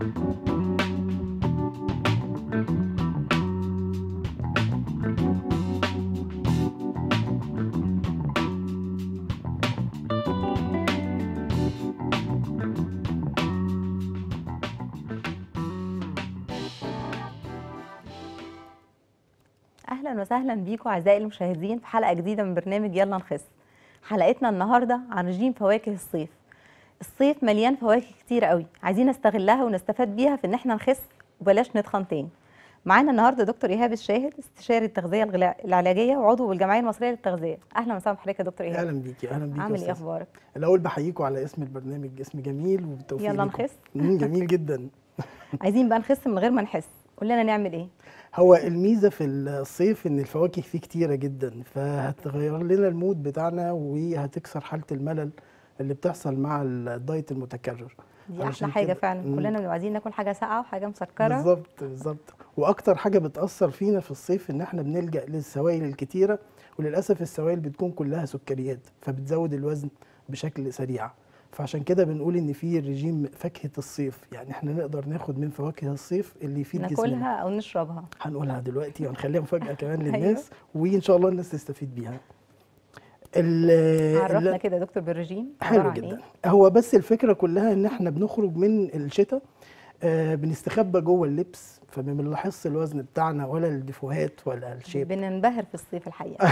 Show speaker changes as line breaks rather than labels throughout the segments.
اهلا وسهلا بيكم اعزائي المشاهدين في حلقه جديده من برنامج يلا نخس حلقتنا النهارده عن رجيم فواكه الصيف الصيف مليان فواكه كتير قوي عايزين نستغلها ونستفاد بيها في ان احنا نخس وبلاش نتخن تاني معانا النهارده دكتور ايهاب الشاهد استشاري التغذيه الغلا- العلاجيه وعضو بالجمعيه المصريه للتغذيه اهلا وسهلا بحضرتك يا دكتور ايهاب
اهلا بيكي اهلا بيكي يا
عامل ايه
أستاذ.
اخبارك
الاول بحييكم على اسم البرنامج اسم جميل وبالتوفيق
يلا
لكم.
نخس
مم، جميل جدا
عايزين بقى نخس من غير ما نحس قول لنا نعمل ايه
هو الميزه في الصيف ان الفواكه فيه كتيره جدا فهتغير لنا المود بتاعنا وهتكسر حاله الملل اللي بتحصل مع الدايت المتكرر
دي
علشان
احلى حاجه
كده-
فعلا
مم.
كلنا بنبقى عايزين ناكل حاجه ساقعه وحاجه مسكره
بالظبط بالظبط واكتر حاجه بتاثر فينا في الصيف ان احنا بنلجا للسوائل الكتيره وللاسف السوائل بتكون كلها سكريات فبتزود الوزن بشكل سريع فعشان كده بنقول ان في رجيم فاكهه الصيف يعني احنا نقدر ناخد من فواكه الصيف اللي يفيد جسمنا
ناكلها او نشربها
هنقولها دلوقتي وهنخليها مفاجاه كمان
أيوة.
للناس وان شاء الله الناس تستفيد بيها ال-
عرفنا
ال-
كده يا دكتور بالرجيم عبارة
حلو
عن
جدا
إيه؟
هو بس الفكره كلها ان احنا بنخرج من الشتاء آه بنستخبى جوه اللبس فما بنلاحظش الوزن بتاعنا ولا الديفوهات ولا الشيب
بننبهر في الصيف الحقيقه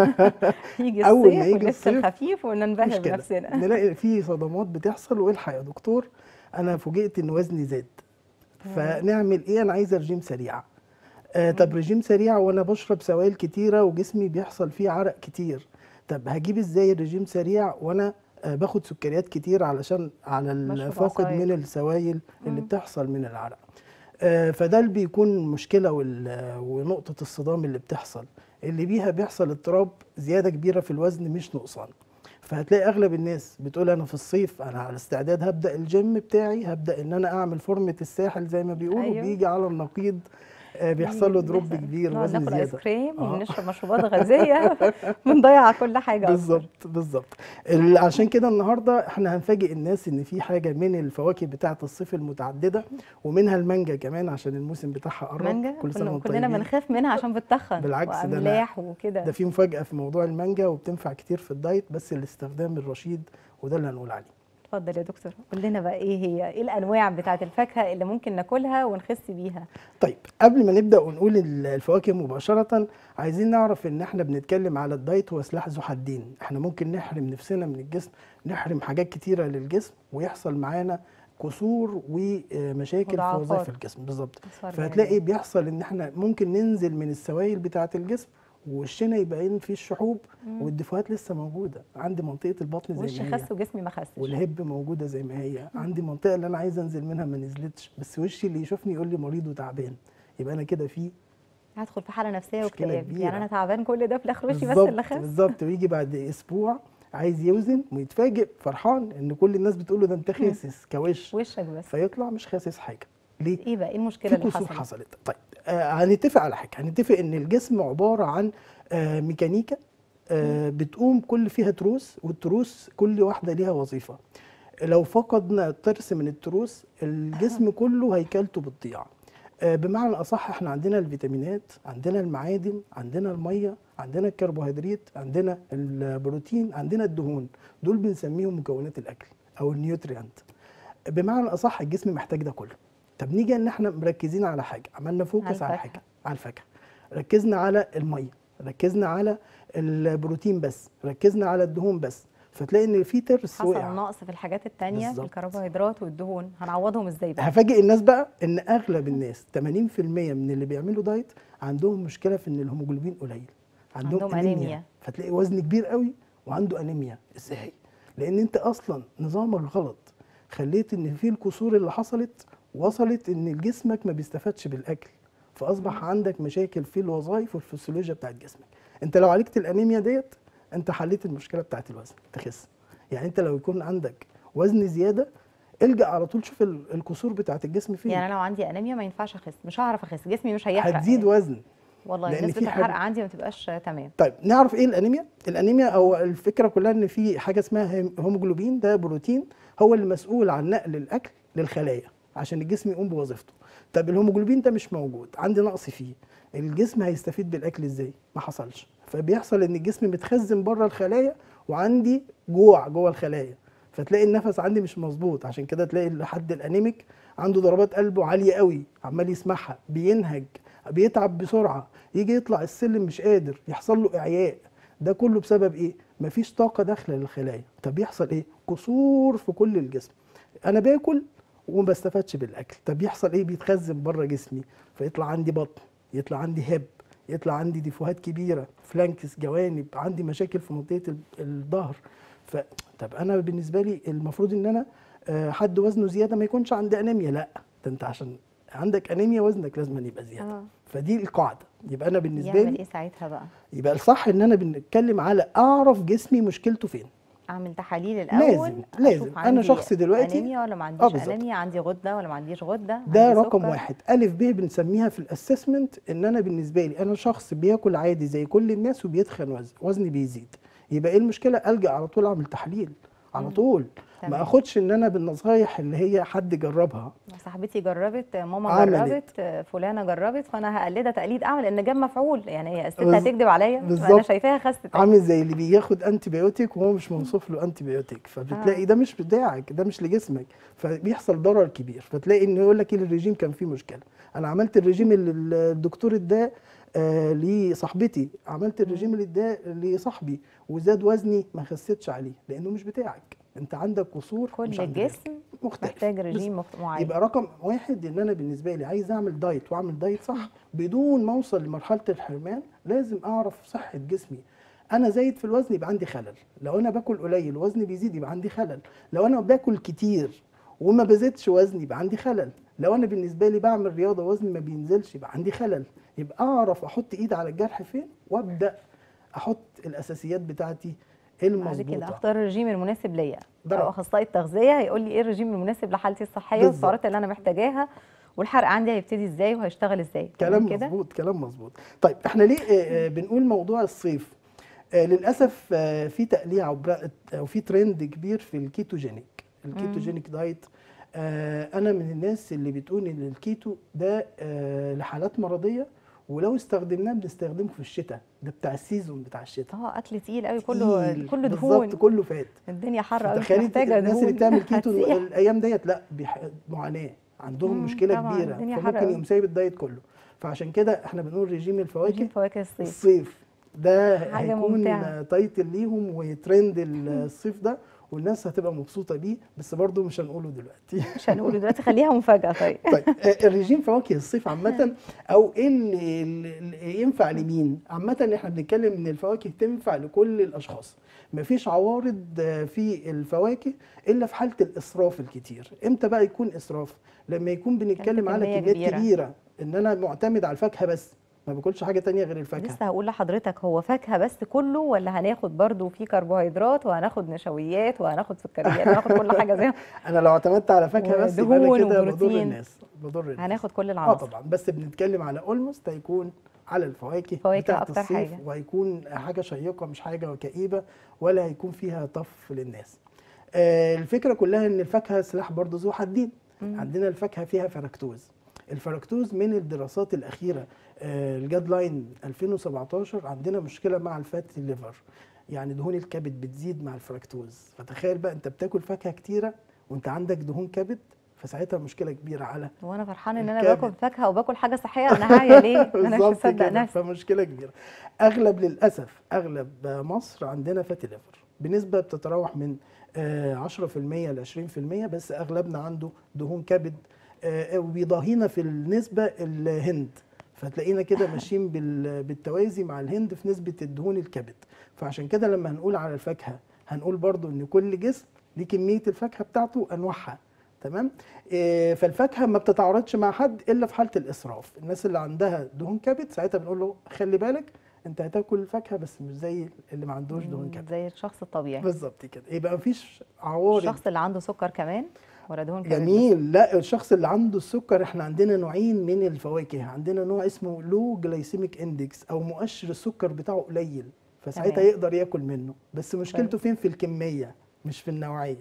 يجي
أول ما
الصيف
يجي
واللبس
الصيف
الخفيف وننبهر
مش كده
بنفسنا
نلاقي في صدمات بتحصل والحق يا دكتور انا فوجئت ان وزني زاد فنعمل ايه انا عايزه رجيم سريع آه طب رجيم سريع وانا بشرب سوائل كتيره وجسمي بيحصل فيه عرق كتير طب هجيب ازاي الرجيم سريع وانا آه باخد سكريات كتير علشان على
بشرب
الفاقد
عصاير.
من السوائل اللي
مم.
بتحصل من العرق آه، فده اللي بيكون مشكله وال- ونقطه الصدام اللي بتحصل اللي بيها بيحصل اضطراب زياده كبيره في الوزن مش نقصان فهتلاقي اغلب الناس بتقول انا في الصيف انا على استعداد هبدا الجيم بتاعي هبدا ان انا اعمل فورمه الساحل زي ما بيقولوا
أيوة.
بيجي على النقيض آه، بيحصل له دروب
بيحصل.
كبير
نقعد
وزن
ناكل ايس
زياده
كريم
آه.
ونشرب مشروبات غازيه بنضيع كل حاجه أصلاً.
بالظبط بالظبط ال- عشان كده النهارده احنا هنفاجئ الناس ان في حاجه من الفواكه بتاعه الصيف المتعدده ومنها المانجا كمان عشان الموسم بتاعها قرب
مانجا
كل سنه
كنا-
وانتم
كلنا
طيبين.
بنخاف منها عشان بتتخن
بالعكس، ده أنا-
واملاح وكده
ده في مفاجاه في موضوع المانجا وبتنفع كتير في الدايت بس الاستخدام الرشيد وده اللي هنقول عليه
اتفضل يا دكتور قول لنا بقى ايه هي ايه الانواع بتاعه الفاكهه اللي ممكن ناكلها ونخس بيها
طيب قبل ما نبدا ونقول ال- الفواكه مباشره عايزين نعرف ان احنا بنتكلم على الدايت هو سلاح ذو حدين احنا ممكن نحرم نفسنا من الجسم نحرم حاجات كتيره للجسم ويحصل معانا كسور ومشاكل في
مضاعفات.
وظائف الجسم بالظبط
صار
فهتلاقي
يعني.
بيحصل ان احنا ممكن ننزل من السوائل بتاعه الجسم وشنا يبين فيه الشحوب
مم.
والدفوهات لسه موجوده عندي منطقه البطن زي
وشي
ما هي
خس وجسمي ما خسش
والهب موجوده زي ما هي عندي منطقه اللي انا عايز انزل منها ما نزلتش بس وشي اللي يشوفني يقول لي مريض وتعبان يبقى انا كده في
هدخل في حاله نفسيه
مشكلة
واكتئاب
كبيرة.
يعني انا تعبان كل ده في الاخر وشي بس
بالظبط
اللي خس
بالظبط ويجي بعد اسبوع عايز يوزن ويتفاجئ فرحان ان كل الناس بتقول له ده انت خاسس كوش
وشك بس
فيطلع مش خاسس حاجه ليه
ايه بقى ايه المشكله
في
اللي
كسور
حصلت
حصلت طيب آه هنتفق على حاجه هنتفق ان الجسم عباره عن آه ميكانيكا آه بتقوم كل فيها تروس والتروس كل واحده ليها وظيفه لو فقدنا ترس من التروس الجسم كله هيكلته بتضيع آه بمعنى الاصح احنا عندنا الفيتامينات عندنا المعادن عندنا الميه عندنا الكربوهيدرات عندنا البروتين عندنا الدهون دول بنسميهم مكونات الاكل او النيوتريانت بمعنى الاصح الجسم محتاج ده كله طب نيجي ان احنا مركزين على حاجه عملنا فوكس على
الفاكهة.
حاجه على الفاكهه ركزنا على الميه ركزنا على البروتين بس ركزنا على الدهون بس فتلاقي ان في ترس
حصل
وقع
نقص في الحاجات التانية في
بالظبط.
الكربوهيدرات والدهون هنعوضهم ازاي بقى
هفاجئ الناس بقى ان اغلب الناس 80% من اللي بيعملوا دايت عندهم مشكله في ان الهيموجلوبين قليل عندهم,
عندهم
انيميا.
أنيميا.
فتلاقي وزن كبير قوي وعنده انيميا ازاي لان انت اصلا نظامك غلط خليت ان في الكسور اللي حصلت وصلت ان جسمك ما بيستفادش بالاكل فاصبح عندك مشاكل في الوظائف والفسيولوجيا بتاعت جسمك انت لو عالجت الانيميا ديت انت حليت المشكله بتاعت الوزن تخس يعني انت لو يكون عندك وزن زياده الجا على طول شوف ال- الكسور بتاعت الجسم فين
يعني انا لو عندي انيميا ما ينفعش اخس مش هعرف اخس جسمي مش هيحرق
هتزيد وزن
والله
لأن
نسبه
في حاجة-
الحرق عندي ما تبقاش تمام
طيب نعرف ايه الانيميا الانيميا او الفكره كلها ان في حاجه اسمها هيم- هيموجلوبين ده بروتين هو اللي مسؤول عن نقل الاكل للخلايا عشان الجسم يقوم بوظيفته طب الهيموجلوبين ده مش موجود عندي نقص فيه الجسم هيستفيد بالاكل ازاي ما حصلش فبيحصل ان الجسم متخزن بره الخلايا وعندي جوع جوه الخلايا فتلاقي النفس عندي مش مظبوط عشان كده تلاقي الحد الانيميك عنده ضربات قلبه عاليه قوي عمال يسمعها بينهج بيتعب بسرعه يجي يطلع السلم مش قادر يحصل له اعياء ده كله بسبب ايه مفيش طاقه داخله للخلايا طب يحصل ايه قصور في كل الجسم انا باكل وما بستفادش بالاكل طب يحصل ايه بيتخزن بره جسمي فيطلع عندي بطن يطلع عندي هب يطلع عندي ديفوهات كبيره فلانكس جوانب عندي مشاكل في منطقه ال- الظهر ف طب انا بالنسبه لي المفروض ان انا آه، حد وزنه زياده ما يكونش عندي انيميا لا ده انت عشان عندك انيميا وزنك لازم يبقى زياده
اه
فدي القاعده يبقى انا بالنسبه
يعمل
لي
ايه ساعتها بقى
يبقى الصح ان انا بنتكلم على اعرف جسمي مشكلته فين
اعمل تحاليل الاول
لازم- لازم.
أشوف
أنا
عندي
شخص دلوقتي-
انيميا ولا ما
آه
عنديش
بالظبط.
انيميا عندي غده ولا ما عنديش غده
ده
عندي
رقم
سكر.
واحد ألف ب بنسميها في الاسسمنت إن أنا بالنسبة لي أنا شخص بياكل عادي زي كل الناس وبيتخن وزن وزني بيزيد يبقى إيه المشكلة ألجأ على طول أعمل تحليل على
مم.
طول
تمام.
ما أخدش إن أنا بالنصايح اللي هي حد جربها
صاحبتي جربت ماما
عملت.
جربت فلانه جربت فانا هقلدها تقليد اعمى لان جاب مفعول يعني هي الست
بز-
هتكذب عليا انا
بالظبط.
شايفاها خست
عامل زي اللي بياخد انتي بيوتيك وهو مش موصوف له انتي بيوتيك فبتلاقي
آه.
ده مش بتاعك ده مش لجسمك فبيحصل ضرر كبير فتلاقي ان يقول لك ايه الرجيم كان فيه مشكله انا عملت الرجيم اللي الدكتور اداه آه لصاحبتي عملت الرجيم اللي اداه لصاحبي وزاد وزني ما خسيتش عليه لانه مش بتاعك انت عندك قصور
كل
مش عند
الجسم
غيرك. مختلف
محتاج
بس
رجيم مخت- معين
يبقى رقم واحد ان انا بالنسبه لي عايز اعمل دايت واعمل دايت صح بدون ما اوصل لمرحله الحرمان لازم اعرف صحه جسمي انا زايد في الوزن يبقى عندي خلل لو انا باكل قليل وزني بيزيد يبقى عندي خلل لو انا باكل كتير وما بزيدش وزني يبقى عندي خلل لو انا بالنسبه لي بعمل رياضه وزني ما بينزلش يبقى عندي خلل يبقى اعرف احط ايد على الجرح فين وابدا احط الاساسيات بتاعتي
بعد كده
المظبوطه
اختار الرجيم المناسب ليا
ده
او
رأيي.
اخصائي التغذيه هيقول لي ايه الرجيم المناسب لحالتي الصحيه
بالظبط.
والسعرات اللي انا محتاجاها والحرق عندي هيبتدي ازاي وهيشتغل ازاي
كلام
تمام كده
مظبوط كلام مظبوط طيب احنا ليه آه، آه، بنقول موضوع الصيف آه، للاسف آه، في تقليع او برا- او في ترند كبير في الكيتوجينيك الكيتوجينيك دايت آه، انا من الناس اللي بتقول ان الكيتو ده آه، لحالات مرضيه ولو استخدمناه بنستخدمه في الشتاء ده بتاع السيزون بتاع الشتاء
اه اكل تقيل قوي كله
تقيل،
كله دهون
بالظبط كله فات
الدنيا حر قوي مش
تخيلي
محتاجه
الناس
دهون
اللي بتعمل كيتو
هتسيح.
الايام ديت لا بيح... معاناه عندهم
مم،
مشكله
طبعاً،
كبيره
الدنيا حر
فممكن
قوي.
يقوم سايب الدايت كله فعشان كده احنا بنقول رجيم الفواكه
رجيم فواكه الصيف
الصيف ده
حاجة
هيكون
ممتعة.
تايتل ليهم وترند الصيف ده والناس هتبقى مبسوطه بيه بس برضو مش هنقوله دلوقتي
مش هنقوله دلوقتي خليها مفاجاه طيب
طيب آه، الرجيم فواكه الصيف عامة أو إيه اللي, اللي ينفع لمين؟ عامة إحنا بنتكلم إن الفواكه تنفع لكل الأشخاص. مفيش عوارض آه، في الفواكه إلا في حالة الإسراف الكتير. إمتى بقى يكون إسراف؟ لما يكون بنتكلم على
كمية
كميات
كبيرة.
كبيرة إن أنا معتمد على الفاكهة بس ما باكلش حاجة تانية غير الفاكهة.
لسه هقول لحضرتك هو فاكهه بس كله ولا هناخد برضو فيه كربوهيدرات وهناخد نشويات وهناخد سكريات هناخد كل حاجه زي
أنا لو اعتمدت على فاكهة بس يبقى أنا
ودهون
كده بضر
وبروتين.
الناس بضر الناس.
هناخد كل
اه
العناصر
طبعا بس بنتكلم على اولموست هيكون على الفواكه
فواكه
بتاعت
أكتر
الصيف
حاجة.
وهيكون حاجه شيقه مش حاجه كئيبه ولا هيكون فيها طف للناس آه الفكره كلها ان الفاكهه سلاح برضه ذو حدين
مم.
عندنا الفاكهه فيها فركتوز الفركتوز من الدراسات الاخيره آه الجاد لاين 2017 عندنا مشكله مع الفاتي ليفر يعني دهون الكبد بتزيد مع الفركتوز فتخيل بقى انت بتاكل فاكهه كتيره وانت عندك دهون كبد فساعتها مشكله كبيره على
وانا فرحانه ان انا
الكبد.
باكل فاكهه وباكل حاجه صحيه انا هاية ليه انا مش
بالظبط
مصدق
كده
نفسي
فمشكله كبيره اغلب للاسف اغلب مصر عندنا فاتي ليفر بنسبه بتتراوح من آه، 10% ل 20% بس اغلبنا عنده دهون كبد آه، وبيضاهينا في النسبه الهند فتلاقينا كده ماشيين بال- بالتوازي مع الهند في نسبه الدهون الكبد فعشان كده لما هنقول على الفاكهه هنقول برضو ان كل جسم ليه كميه الفاكهه بتاعته انواعها تمام إيه، فالفاكهه ما بتتعارضش مع حد الا في حاله الاسراف الناس اللي عندها دهون كبد ساعتها بنقول له خلي بالك انت هتاكل الفاكهه بس مش زي اللي ما عندوش دهون كبد
زي الشخص الطبيعي
بالظبط كده يبقى مفيش عوارض
الشخص اللي عنده سكر كمان ولا دهون كبد بس؟
جميل لا الشخص اللي عنده السكر احنا عندنا نوعين من الفواكه عندنا نوع اسمه لو جلايسيميك اندكس او مؤشر السكر بتاعه قليل فساعتها
تمام.
يقدر ياكل منه بس مشكلته فين في الكميه مش في النوعيه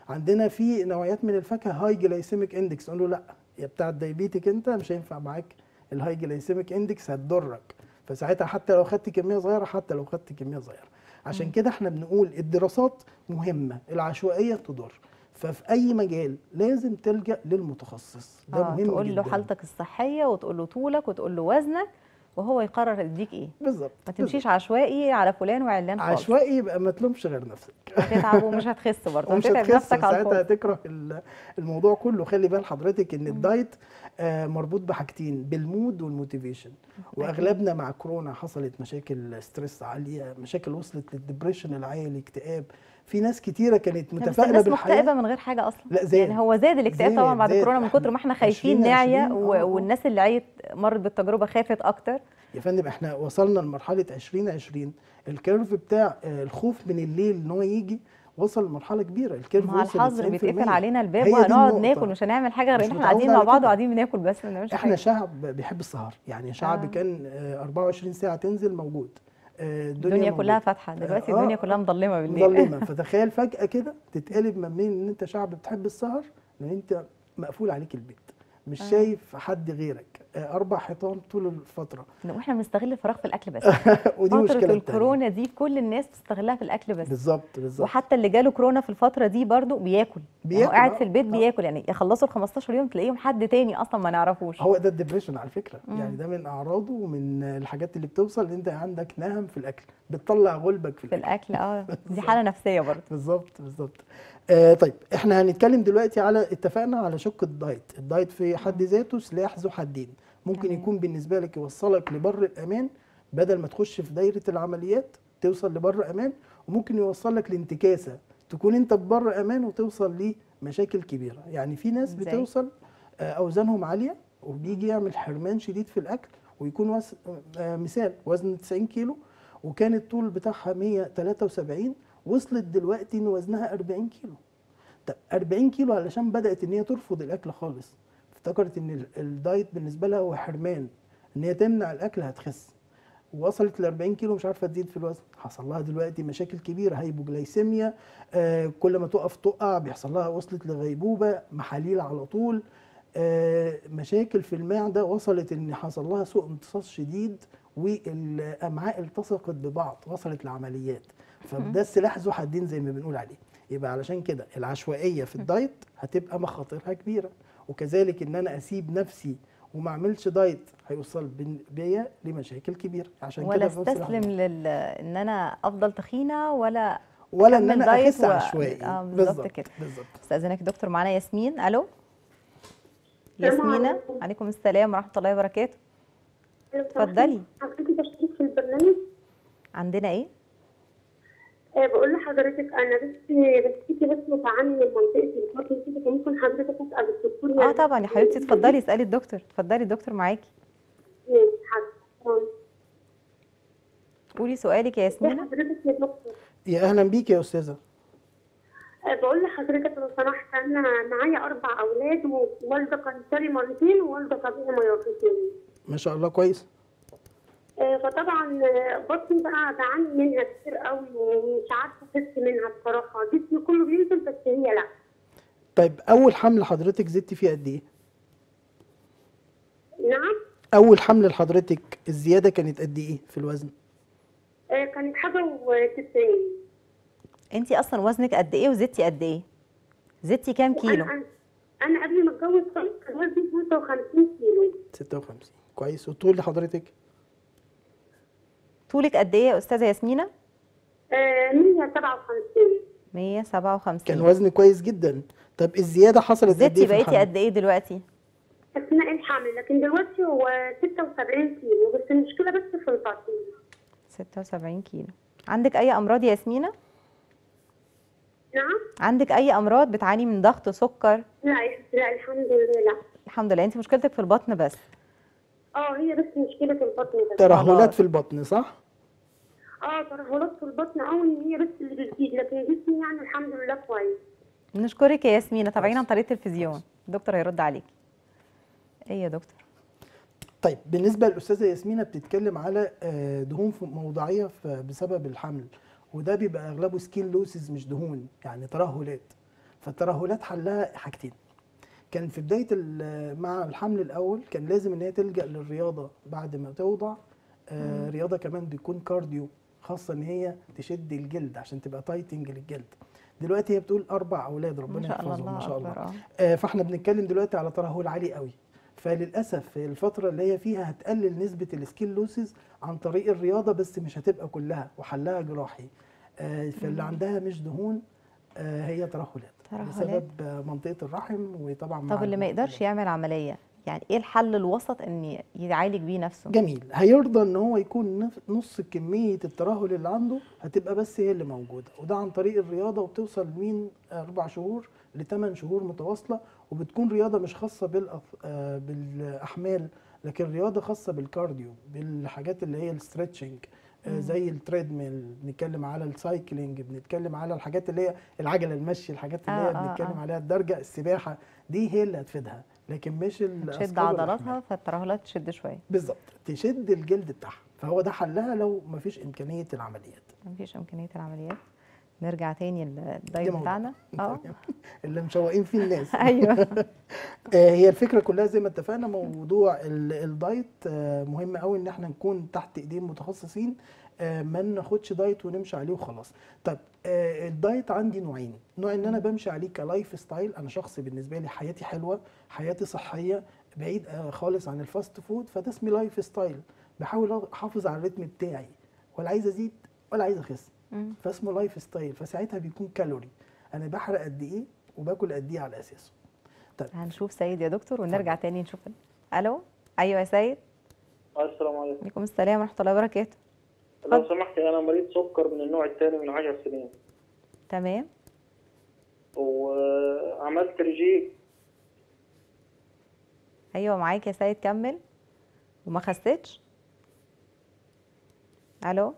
عندنا في نوعيات من الفاكهه هاي جلايسيميك اندكس نقول له لا يا بتاع الدايبيتك انت مش هينفع معاك الهاي جلايسيميك اندكس هتضرك فساعتها حتى لو خدت كميه صغيره حتى لو خدت كميه صغيره عشان كده احنا بنقول الدراسات مهمه العشوائيه تضر ففي اي مجال لازم تلجا للمتخصص ده
آه
مهم
تقول له
جداً.
حالتك الصحيه وتقول له طولك وتقول له وزنك وهو يقرر يديك ايه
بالظبط
ما تمشيش عشوائي على فلان وعلان خالص
عشوائي يبقى ما تلومش غير نفسك
هتتعب ومش هتخس برضه
ومش
هتتعب
هتخس
نفسك على
ساعتها
الفاضي
هتكره ال- الموضوع كله خلي بال حضرتك ان الدايت آه، مربوط بحاجتين بالمود والموتيفيشن واغلبنا مع كورونا حصلت مشاكل ستريس عاليه مشاكل وصلت للدبريشن العالي اكتئاب في ناس كتيره كانت
لا، بس
متفائله
الناس
بالحياه
مكتئبه من غير حاجه اصلا
لا زاد
يعني هو زاد الاكتئاب
زاد-
طبعا بعد
زاد.
كورونا من كتر ما احنا خايفين
2020
نعيا و-
آه، آه.
والناس اللي عيت مرت بالتجربه خافت اكتر
يا فندم احنا وصلنا لمرحله 2020 الكيرف بتاع آه، الخوف من الليل ان هو يجي وصل لمرحله كبيره الكيرف
مع
وصل
الحظر
90%.
بيتقفل علينا الباب
هي دي
وهنقعد
النقطة.
ناكل مش هنعمل حاجه غير
مش
ان احنا
متعود
قاعدين مع
على
بعض
كده.
وقاعدين بناكل بس ما بنعملش
احنا
حاجه
شعب بيحب السهر يعني شعب
آه.
كان آه، 24 ساعه تنزل موجود آه،
الدنيا
موجودة.
كلها فاتحه دلوقتي
آه،
الدنيا كلها مظلمه بالليل
مظلمه فتخيل فجاه كده تتقلب ما بين ان انت شعب بتحب السهر لان انت مقفول عليك البيت مش
آه.
شايف حد غيرك آه، اربع حيطان طول الفتره
واحنا بنستغل الفراغ في الاكل بس
ودي مشكله
فتره
تانية.
الكورونا دي كل الناس بتستغلها في الاكل بس
بالظبط بالظبط
وحتى اللي جاله كورونا في الفتره دي برضو بياكل يعني هو
بياكل،
قاعد
آه،
في البيت
آه.
بياكل يعني يخلصوا ال 15 يوم تلاقيهم حد تاني اصلا ما نعرفوش
هو ده الدبريشن على فكره
مم.
يعني ده من اعراضه ومن الحاجات اللي بتوصل ان انت عندك نهم في الاكل بتطلع غلبك في
في
الاكل
الاكل اه دي حاله نفسيه برضو
بالظبط بالظبط آه طيب احنا هنتكلم دلوقتي على اتفقنا على شق الدايت الدايت في حد ذاته سلاح ذو حدين ممكن
تمام.
يكون بالنسبه لك يوصلك لبر الامان بدل ما تخش في دايره العمليات توصل لبر امان وممكن يوصلك لانتكاسه تكون انت ببر امان وتوصل لمشاكل كبيره يعني في ناس
إزاي؟
بتوصل آه اوزانهم عاليه وبيجي يعمل حرمان شديد في الاكل ويكون وس... آه مثال وزن 90 كيلو وكان الطول بتاعها 173 وصلت دلوقتي ان وزنها 40 كيلو طب 40 كيلو علشان بدات ان هي ترفض الاكل خالص افتكرت ان ال- الدايت بالنسبه لها هو حرمان ان هي تمنع الاكل هتخس وصلت ل 40 كيلو مش عارفه تزيد في الوزن حصل لها دلوقتي مشاكل كبيره هايبوجلايسيميا آه كل ما تقف تقع بيحصل لها وصلت لغيبوبه محاليل على طول آه مشاكل في المعده وصلت ان حصل لها سوء امتصاص شديد والامعاء التصقت ببعض وصلت لعمليات فده السلاح ذو حدين زي ما بنقول عليه يبقى علشان كده العشوائيه في الدايت هتبقى مخاطرها كبيره وكذلك ان انا اسيب نفسي وما اعملش دايت هيوصل بن- بيا لمشاكل كبيره عشان
ولا
كده بنفس
استسلم
الحاجة.
لل ان انا افضل تخينه ولا
ولا ان
أكمل
انا
دايت
اخس
و-
عشوائي
آه، بالظبط كده.
بالظبط
استاذنك يا دكتور معانا ياسمين الو
السلام
ياسمينة
عليكم.
عليكم السلام ورحمه الله وبركاته اتفضلي.
حضرتك بشترك في البرنامج
عندنا ايه
آه بقول لحضرتك انا بس بشتكي بس متعني من منطقه البطن كده فممكن حضرتك اسال الدكتور
اه طبعا يا حبيبتي اتفضلي اسالي الدكتور اتفضلي الدكتور معاكي
ماشي حاضر
قولي سؤالك يا
يا
ياسمينة
حضرتك يا دكتور
يا اهلا بيك يا استاذه
آه بقول لحضرتك لو سمحت انا معايا اربع اولاد ووالده قيصري مرتين ووالده طبيعي مرتين
ما شاء الله كويس
آه، فطبعا آه، بطني بقى بعاني منها كتير قوي ومش عارفه احس منها بصراحه جسمي كله بينزل بس هي لا
طيب اول حمل حضرتك زدتي فيه قد ايه
نعم
اول حمل لحضرتك الزياده كانت قد ايه في الوزن
آه، كانت حاجه و90
انتي اصلا وزنك قد ايه وزدتي قد ايه زدتي كام كيلو
انا انا قبل ما اتجوز خالص كان وزني 55 كيلو
56 كويس والطول لحضرتك
طولك قد ايه يا استاذه ياسمينة
آه 157
157
كان وزن كويس جدا طب الزياده حصلت قد
زدتي
ايه في
بقيتي
الحمل
قد ايه دلوقتي
اثناء الحمل لكن دلوقتي هو 76 كيلو بس المشكله بس في البطن
76 كيلو عندك اي امراض يا ياسمينة
نعم
عندك اي امراض بتعاني من ضغط سكر
لا لا الحمد لله لا
الحمد لله انت مشكلتك في البطن بس
اه هي بس مشكله البطن بس
ترهلات
خلاص.
في البطن صح
اه ترهلات في البطن اه ان هي بس اللي بتزيد لكن جسمي يعني الحمد لله كويس
نشكرك يا ياسمينة تابعينا عن طريق التلفزيون الدكتور هيرد عليكي ايه يا دكتور
طيب بالنسبه للاستاذه ياسمينه بتتكلم على آه، دهون في- موضعيه في- بسبب الحمل وده بيبقى اغلبه سكين لوسز مش دهون يعني ترهلات فالترهلات حلها حاجتين كان في بدايه ال- مع الحمل الاول كان لازم ان هي تلجا للرياضه بعد ما توضع آه رياضه كمان بيكون كارديو خاصه ان هي تشد الجلد عشان تبقى تايتنج للجلد دلوقتي هي بتقول اربع اولاد
ما
ربنا
شاء الله
يحفظهم ما
الله
شاء الله
اكبر اه
آه، فاحنا بنتكلم دلوقتي على ترهل عالي قوي فللاسف في الفتره اللي هي فيها هتقلل نسبه السكين لوسز عن طريق الرياضه بس مش هتبقى كلها وحلها جراحي آه، فاللي عندها مش دهون آه، هي ترهلات
ترهلات.
بسبب آه، منطقه الرحم وطبعا مع
طب اللي ما
ال-
يقدرش يعمل عمليه يعني ايه الحل الوسط ان يعالج بيه نفسه
جميل هيرضى ان هو يكون نف- نص كميه الترهل اللي عنده هتبقى بس هي اللي موجوده وده عن طريق الرياضه وبتوصل من اربع شهور لثمان شهور متواصله وبتكون رياضه مش خاصه بالأف... آه، بالاحمال لكن رياضه خاصه بالكارديو بالحاجات اللي هي الستريتشنج آه، زي التريدميل بنتكلم على السايكلينج بنتكلم على الحاجات اللي هي العجله المشي الحاجات اللي
آه،
هي
آه،
بنتكلم
آه.
عليها الدرجه السباحه دي هي اللي هتفيدها لكن مش
تشد
الأثقال والأحمال.
عضلاتها فالترهلات تشد شويه
بالظبط تشد الجلد بتاعها فهو ده حلها لو مفيش امكانيه العمليات
مفيش امكانيه العمليات نرجع تاني للدايت
موضوع.
بتاعنا اه
اللي مشوقين فيه الناس
ايوه
آه، هي الفكره كلها زي ما اتفقنا موضوع ال- الدايت آه، مهم قوي ان احنا نكون تحت ايدين متخصصين آه، ما ناخدش دايت ونمشي عليه وخلاص طب آه، الدايت عندي نوعين نوع ان انا بمشي عليه كلايف ستايل انا شخص بالنسبه لي حياتي حلوه حياتي صحيه بعيد آه، خالص عن الفاست فود فده اسمي لايف ستايل بحاول احافظ على الريتم بتاعي ولا عايز ازيد ولا عايز اخس
مم.
فاسمه لايف ستايل فساعتها بيكون كالوري انا بحرق قد ايه وباكل قد ايه على اساسه طيب
هنشوف سيد يا دكتور ونرجع تاني نشوف الو ايوه يا سيد
السلام عليكم
عليكم السلام ورحمه الله وبركاته
لو سمحت انا مريض سكر من النوع الثاني من عشر سنين
تمام
وعملت رجيم
ايوه معاك يا سيد كمل وما خسيتش الو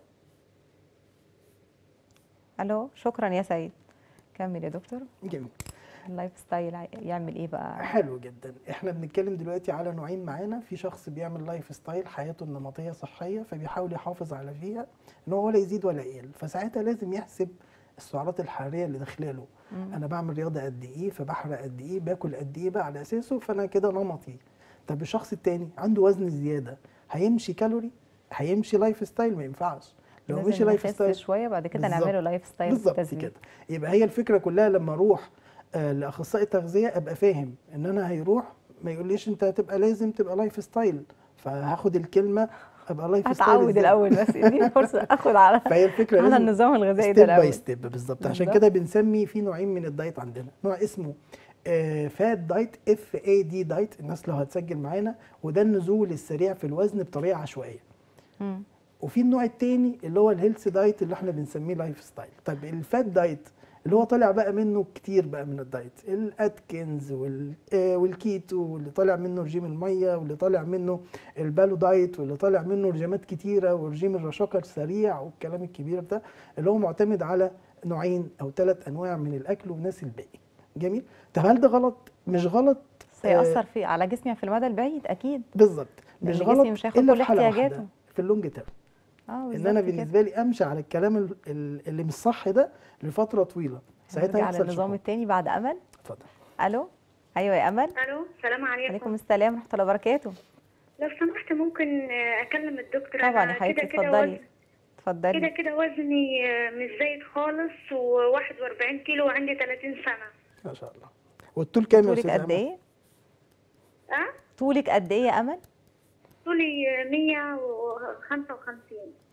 الو شكرا يا سيد كمل يا دكتور
جميل
اللايف ستايل ع- يعمل ايه بقى
حلو جدا احنا بنتكلم دلوقتي على نوعين معانا في شخص بيعمل لايف ستايل حياته النمطيه صحيه فبيحاول يحافظ على فيها ان هو ولا يزيد ولا يقل فساعتها لازم يحسب السعرات الحراريه اللي داخلاله انا بعمل رياضه قد ايه فبحرق قد ايه باكل قد ايه بقى على اساسه فانا كده نمطي طب الشخص التاني عنده وزن زياده هيمشي كالوري هيمشي لايف ستايل ما ينفعش لو
لازم
مشي لايف
نخس
ستايل
شويه بعد كده
بالظبط.
نعمله لايف ستايل
بالظبط
تزويد.
كده يبقى هي الفكره كلها لما اروح آه، لاخصائي تغذيه ابقى فاهم ان انا هيروح ما يقوليش انت هتبقى لازم تبقى لايف ستايل فهاخد الكلمه ابقى لايف ستايل
هتعود
إزاي؟
الاول بس اديني فرصه اخد على
فهي الفكره
على
لازم
النظام الغذائي ده
ستيب باي
الاول
ستيب بالظبط عشان
بالظبط.
كده بنسمي في نوعين من الدايت عندنا نوع اسمه فات دايت اف اي دي دايت الناس لو هتسجل معانا وده النزول السريع في الوزن بطريقه عشوائيه
مم.
وفي النوع التاني اللي هو الهيلث دايت اللي احنا بنسميه لايف ستايل طب الفات دايت اللي هو طالع بقى منه كتير بقى من الدايت الاتكنز وال آه، والكيتو واللي طالع منه رجيم الميه واللي طالع منه البالو دايت واللي طالع منه رجيمات كتيره ورجيم الرشاقه السريع والكلام الكبير ده اللي هو معتمد على نوعين او ثلاث انواع من الاكل وناس الباقي جميل طب هل ده غلط مش غلط
بس هيأثر في على جسمي في المدى البعيد اكيد
بالظبط
لأن
مش
جسمي
غلط
مش هياخد
الا
كل
في حاله
احتياجاته.
واحده في اللونج تيرم
اه
ان
بالظبط
انا
كده.
بالنسبه لي امشي على الكلام ال- ال- اللي مش صح ده لفتره طويله ساعتها
هنرجع
يحصل
للنظام
شحوب.
التاني بعد امل
اتفضل
الو ايوه يا امل
الو السلام عليكم
عليكم السلام ورحمه الله وبركاته
لو سمحت ممكن آه، اكلم الدكتور
طبعا
أنا
يا حبيبتي
كده كده
اتفضلي
وزن- كده
اتفضلي
كده وزني آه، مش زايد خالص و41 كيلو وعندي 30 سنة
ما شاء الله والطول كام يا
طولك
استاذ
قد
أمل؟
ايه
اه
طولك قد ايه يا امل
طولي آه، 155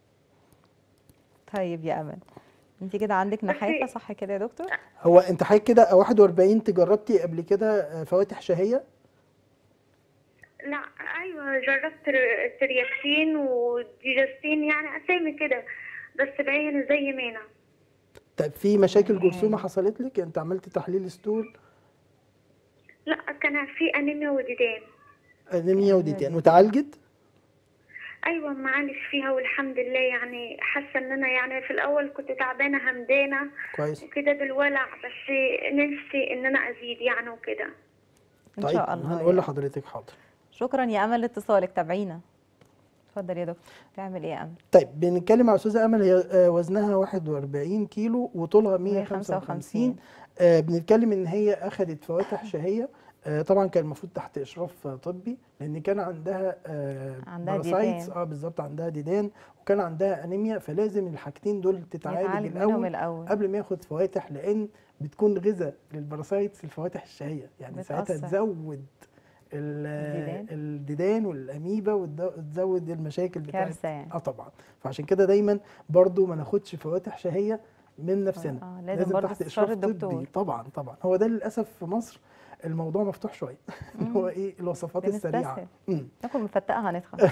طيب يا امل انت كده عندك نحافه صح كده يا دكتور
هو انت حضرتك كده 41 انت جربتي قبل كده آه، فواتح شهيه
لا ايوه جربت ر- ترياكسين وديجستين يعني اسامي كده بس باين زي مينا
طب في مشاكل جرثومه حصلت لك انت عملتي تحليل ستول
لا كان في انيميا وديدان
انيميا وديتان وتعالجت
ايوه معالج فيها والحمد لله يعني حاسه ان انا يعني في الاول كنت تعبانه همدانه
كويس
وكده بالولع بس نفسي ان انا ازيد يعني وكده
ان
طيب
شاء الله
هنقول
يا-
لحضرتك حاضر
شكرا يا امل لاتصالك تابعينا اتفضل يا دكتور تعمل ايه يا امل
طيب بنتكلم على استاذه امل هي آه، وزنها 41 كيلو وطولها 155
155.
آه بنتكلم ان هي اخذت فواتح شهيه آه طبعا كان المفروض تحت اشراف آه، طبي لان كان عندها آه
عندها
parasites،
ديدان.
اه بالظبط عندها ديدان وكان عندها انيميا فلازم الحاجتين دول تتعالج
يتعالج منهم
الاول
الاول
قبل ما ياخد فواتح لان بتكون غذاء للباراسايتس الفواتح الشهيه يعني ساعتها
بتأثر.
تزود ال-
الديدان.
الديدان والاميبا وتزود المشاكل بتاعت
كارثه يعني
اه طبعا فعشان كده دايما برضو ما ناخدش فواتح شهيه من نفسنا
آه، لازم برضو استشارة الدكتور.
طبي طبعا طبعا هو ده للاسف في مصر الموضوع مفتوح شويه اللي هو ايه الوصفات السريعه
بنستسهل.
مم.
ناكل مفتقه هنتخن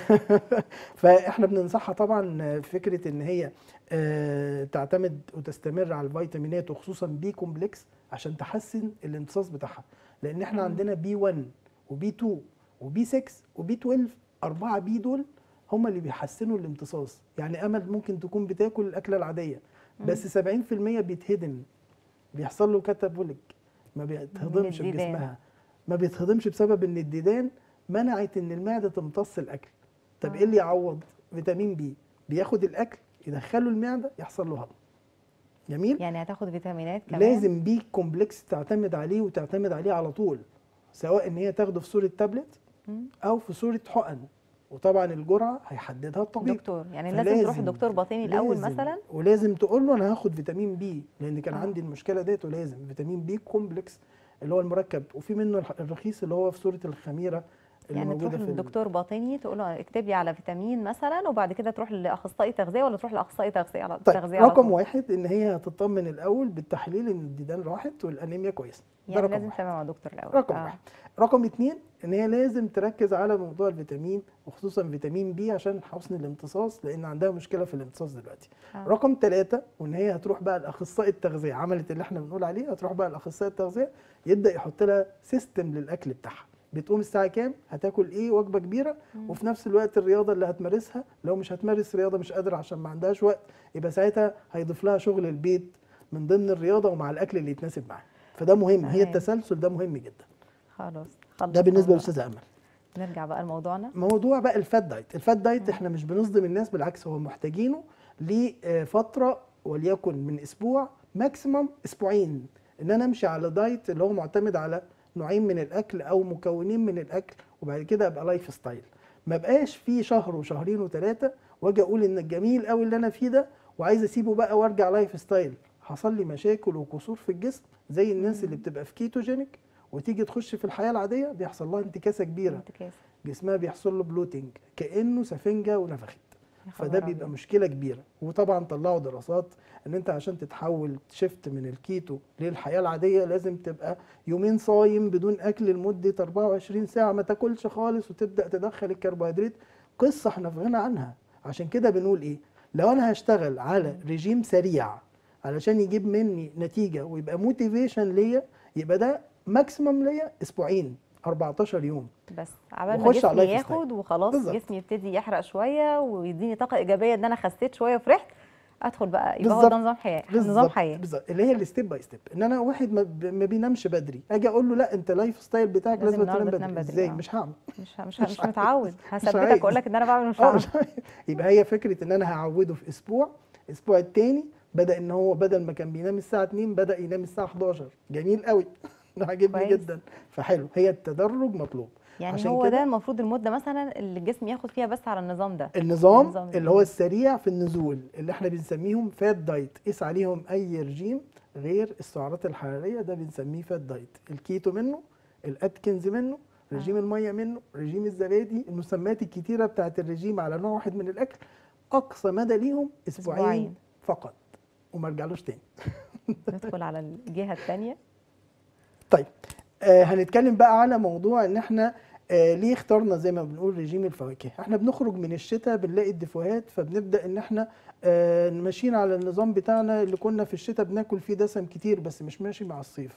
فاحنا بننصحها طبعا فكره ان هي آه، تعتمد وتستمر على الفيتامينات وخصوصا بي كومبلكس عشان تحسن الامتصاص بتاعها لان احنا
مم.
عندنا بي 1 وبي 2 وبي 6 وبي 12 أربعة بي دول هم اللي بيحسنوا الامتصاص يعني امل ممكن تكون بتاكل الاكله العاديه بس 70% بيتهدم بيحصل له كاتابوليك ما بيتهضمش في
الديدان.
جسمها ما بيتهضمش بسبب ان الديدان منعت ان المعده تمتص الاكل طب
آه.
ايه اللي يعوض فيتامين بي بياخد الاكل يدخله المعده يحصل له هضم جميل
يعني هتاخد فيتامينات كمان
لازم بي كومبلكس تعتمد عليه وتعتمد عليه على طول سواء ان هي تاخده في صوره تابلت
مم.
او في صوره حقن وطبعا الجرعه هيحددها الطبيب
دكتور يعني لازم تروح
فلازم-
لدكتور باطني الاول
لازم-
مثلا
ولازم تقول له انا هاخد فيتامين بي لان كان
آه.
عندي المشكله ديت ولازم فيتامين بي كومبلكس اللي هو المركب وفي منه الح- الرخيص اللي هو في صوره الخميره اللي
يعني
موجوده
تروح
في ال-
للدكتور باطني تقول له اكتب لي على فيتامين مثلا وبعد كده تروح لاخصائي تغذيه ولا تروح لاخصائي تغذيه على
طيب
تغذيه على
رقم
طول؟
واحد ان هي هتطمن الاول بالتحليل ان الديدان راحت والانيميا كويسه ده
يعني
رقم
لازم
واحد.
تتابع مع دكتور الاول
رقم
آه.
واحد رقم اتنين ان هي لازم تركز على موضوع الفيتامين وخصوصا فيتامين بي عشان حسن الامتصاص لان عندها مشكله في الامتصاص دلوقتي
آه.
رقم ثلاثة وان هي هتروح بقى لاخصائي التغذيه عملت اللي احنا بنقول عليه هتروح بقى لاخصائي التغذيه يبدا يحط لها سيستم للاكل بتاعها بتقوم الساعه كام هتاكل ايه وجبه كبيره وفي نفس الوقت الرياضه اللي هتمارسها لو مش هتمارس رياضه مش قادره عشان ما عندهاش وقت يبقى ساعتها هيضيف لها شغل البيت من ضمن الرياضه ومع الاكل اللي يتناسب معاها فده مهم هي
تمام.
التسلسل ده مهم جدا
خلاص
ده بالنسبه
خلصنا
للاستاذه امل
بقى. نرجع بقى لموضوعنا
موضوع بقى الفات دايت الفات دايت احنا مش بنصدم الناس بالعكس هو محتاجينه لفتره وليكن من اسبوع ماكسيمم اسبوعين ان انا امشي على دايت اللي هو معتمد على نوعين من الاكل او مكونين من الاكل وبعد كده ابقى لايف ستايل ما بقاش في شهر وشهرين وثلاثه واجي اقول ان الجميل قوي اللي انا فيه ده وعايز اسيبه بقى وارجع لايف ستايل حصل لي مشاكل وكسور في الجسم زي الناس اللي بتبقى في كيتوجينيك وتيجي تخش في الحياه العاديه بيحصل لها انتكاسه كبيره
انتكاسة.
جسمها بيحصل له بلوتنج كانه سفنجه ونفخت
يا خبر
فده
أبيض.
بيبقى مشكله كبيره وطبعا طلعوا دراسات ان انت عشان تتحول شفت من الكيتو للحياه العاديه لازم تبقى يومين صايم بدون اكل لمده 24 ساعه ما تاكلش خالص وتبدا تدخل الكربوهيدرات قصه احنا في غنى عنها عشان كده بنقول ايه لو انا هشتغل على رجيم سريع علشان يجيب مني نتيجه ويبقى موتيفيشن ليا يبقى ده ماكسيمم ليا اسبوعين 14 يوم
بس عبال ما
وخش على
جسمي
اللايف ستايل.
ياخد وخلاص
بالظبط.
جسمي يبتدي يحرق شويه ويديني طاقه ايجابيه ان انا خسيت شويه وفرحت ادخل بقى يبقى هو
بالظبط.
ده نظام حياه نظام
بالظبط
حياه
بالظبط اللي هي الستيب باي ستيب ان انا واحد ما, ب- ما بينامش بدري اجي اقول له لا انت لايف ستايل بتاعك
لازم
لازم, تنام
النهاردة
بدري.
تنام بدري،
ازاي
آه.
مش هعمل
مش مش
مش
مش
عايز.
متعود
عايز.
هثبتك اقول لك ان انا بعمل مش
اه
هعمل
مش عايز. يبقى هي فكره ان انا هعوده في اسبوع الاسبوع التاني بدا ان هو بدل ما كان بينام الساعه 2 بدا ينام الساعه 11 جميل قوي ده عاجبني
كويس.
جدا فحلو هي التدرج مطلوب
يعني
عشان
هو
كده
ده المفروض المده مثلا اللي الجسم ياخد فيها بس على النظام ده
النظام
النظام
اللي هو السريع في النزول اللي احنا بنسميهم فات دايت قيس عليهم اي رجيم غير السعرات الحراريه ده بنسميه فات دايت الكيتو منه الاتكنز منه رجيم الميه منه رجيم الزبادي المسميات الكتيره بتاعت الرجيم على نوع واحد من الاكل اقصى مدى ليهم اسبوعين,
أسبوعين.
فقط وما رجعلوش تاني
ندخل على الجهه الثانيه
طيب آه هنتكلم بقى على موضوع ان احنا آه ليه اخترنا زي ما بنقول رجيم الفواكه احنا بنخرج من الشتاء بنلاقي الدفوهات فبنبدا ان احنا آه ماشيين على النظام بتاعنا اللي كنا في الشتاء بناكل فيه دسم كتير بس مش ماشي مع الصيف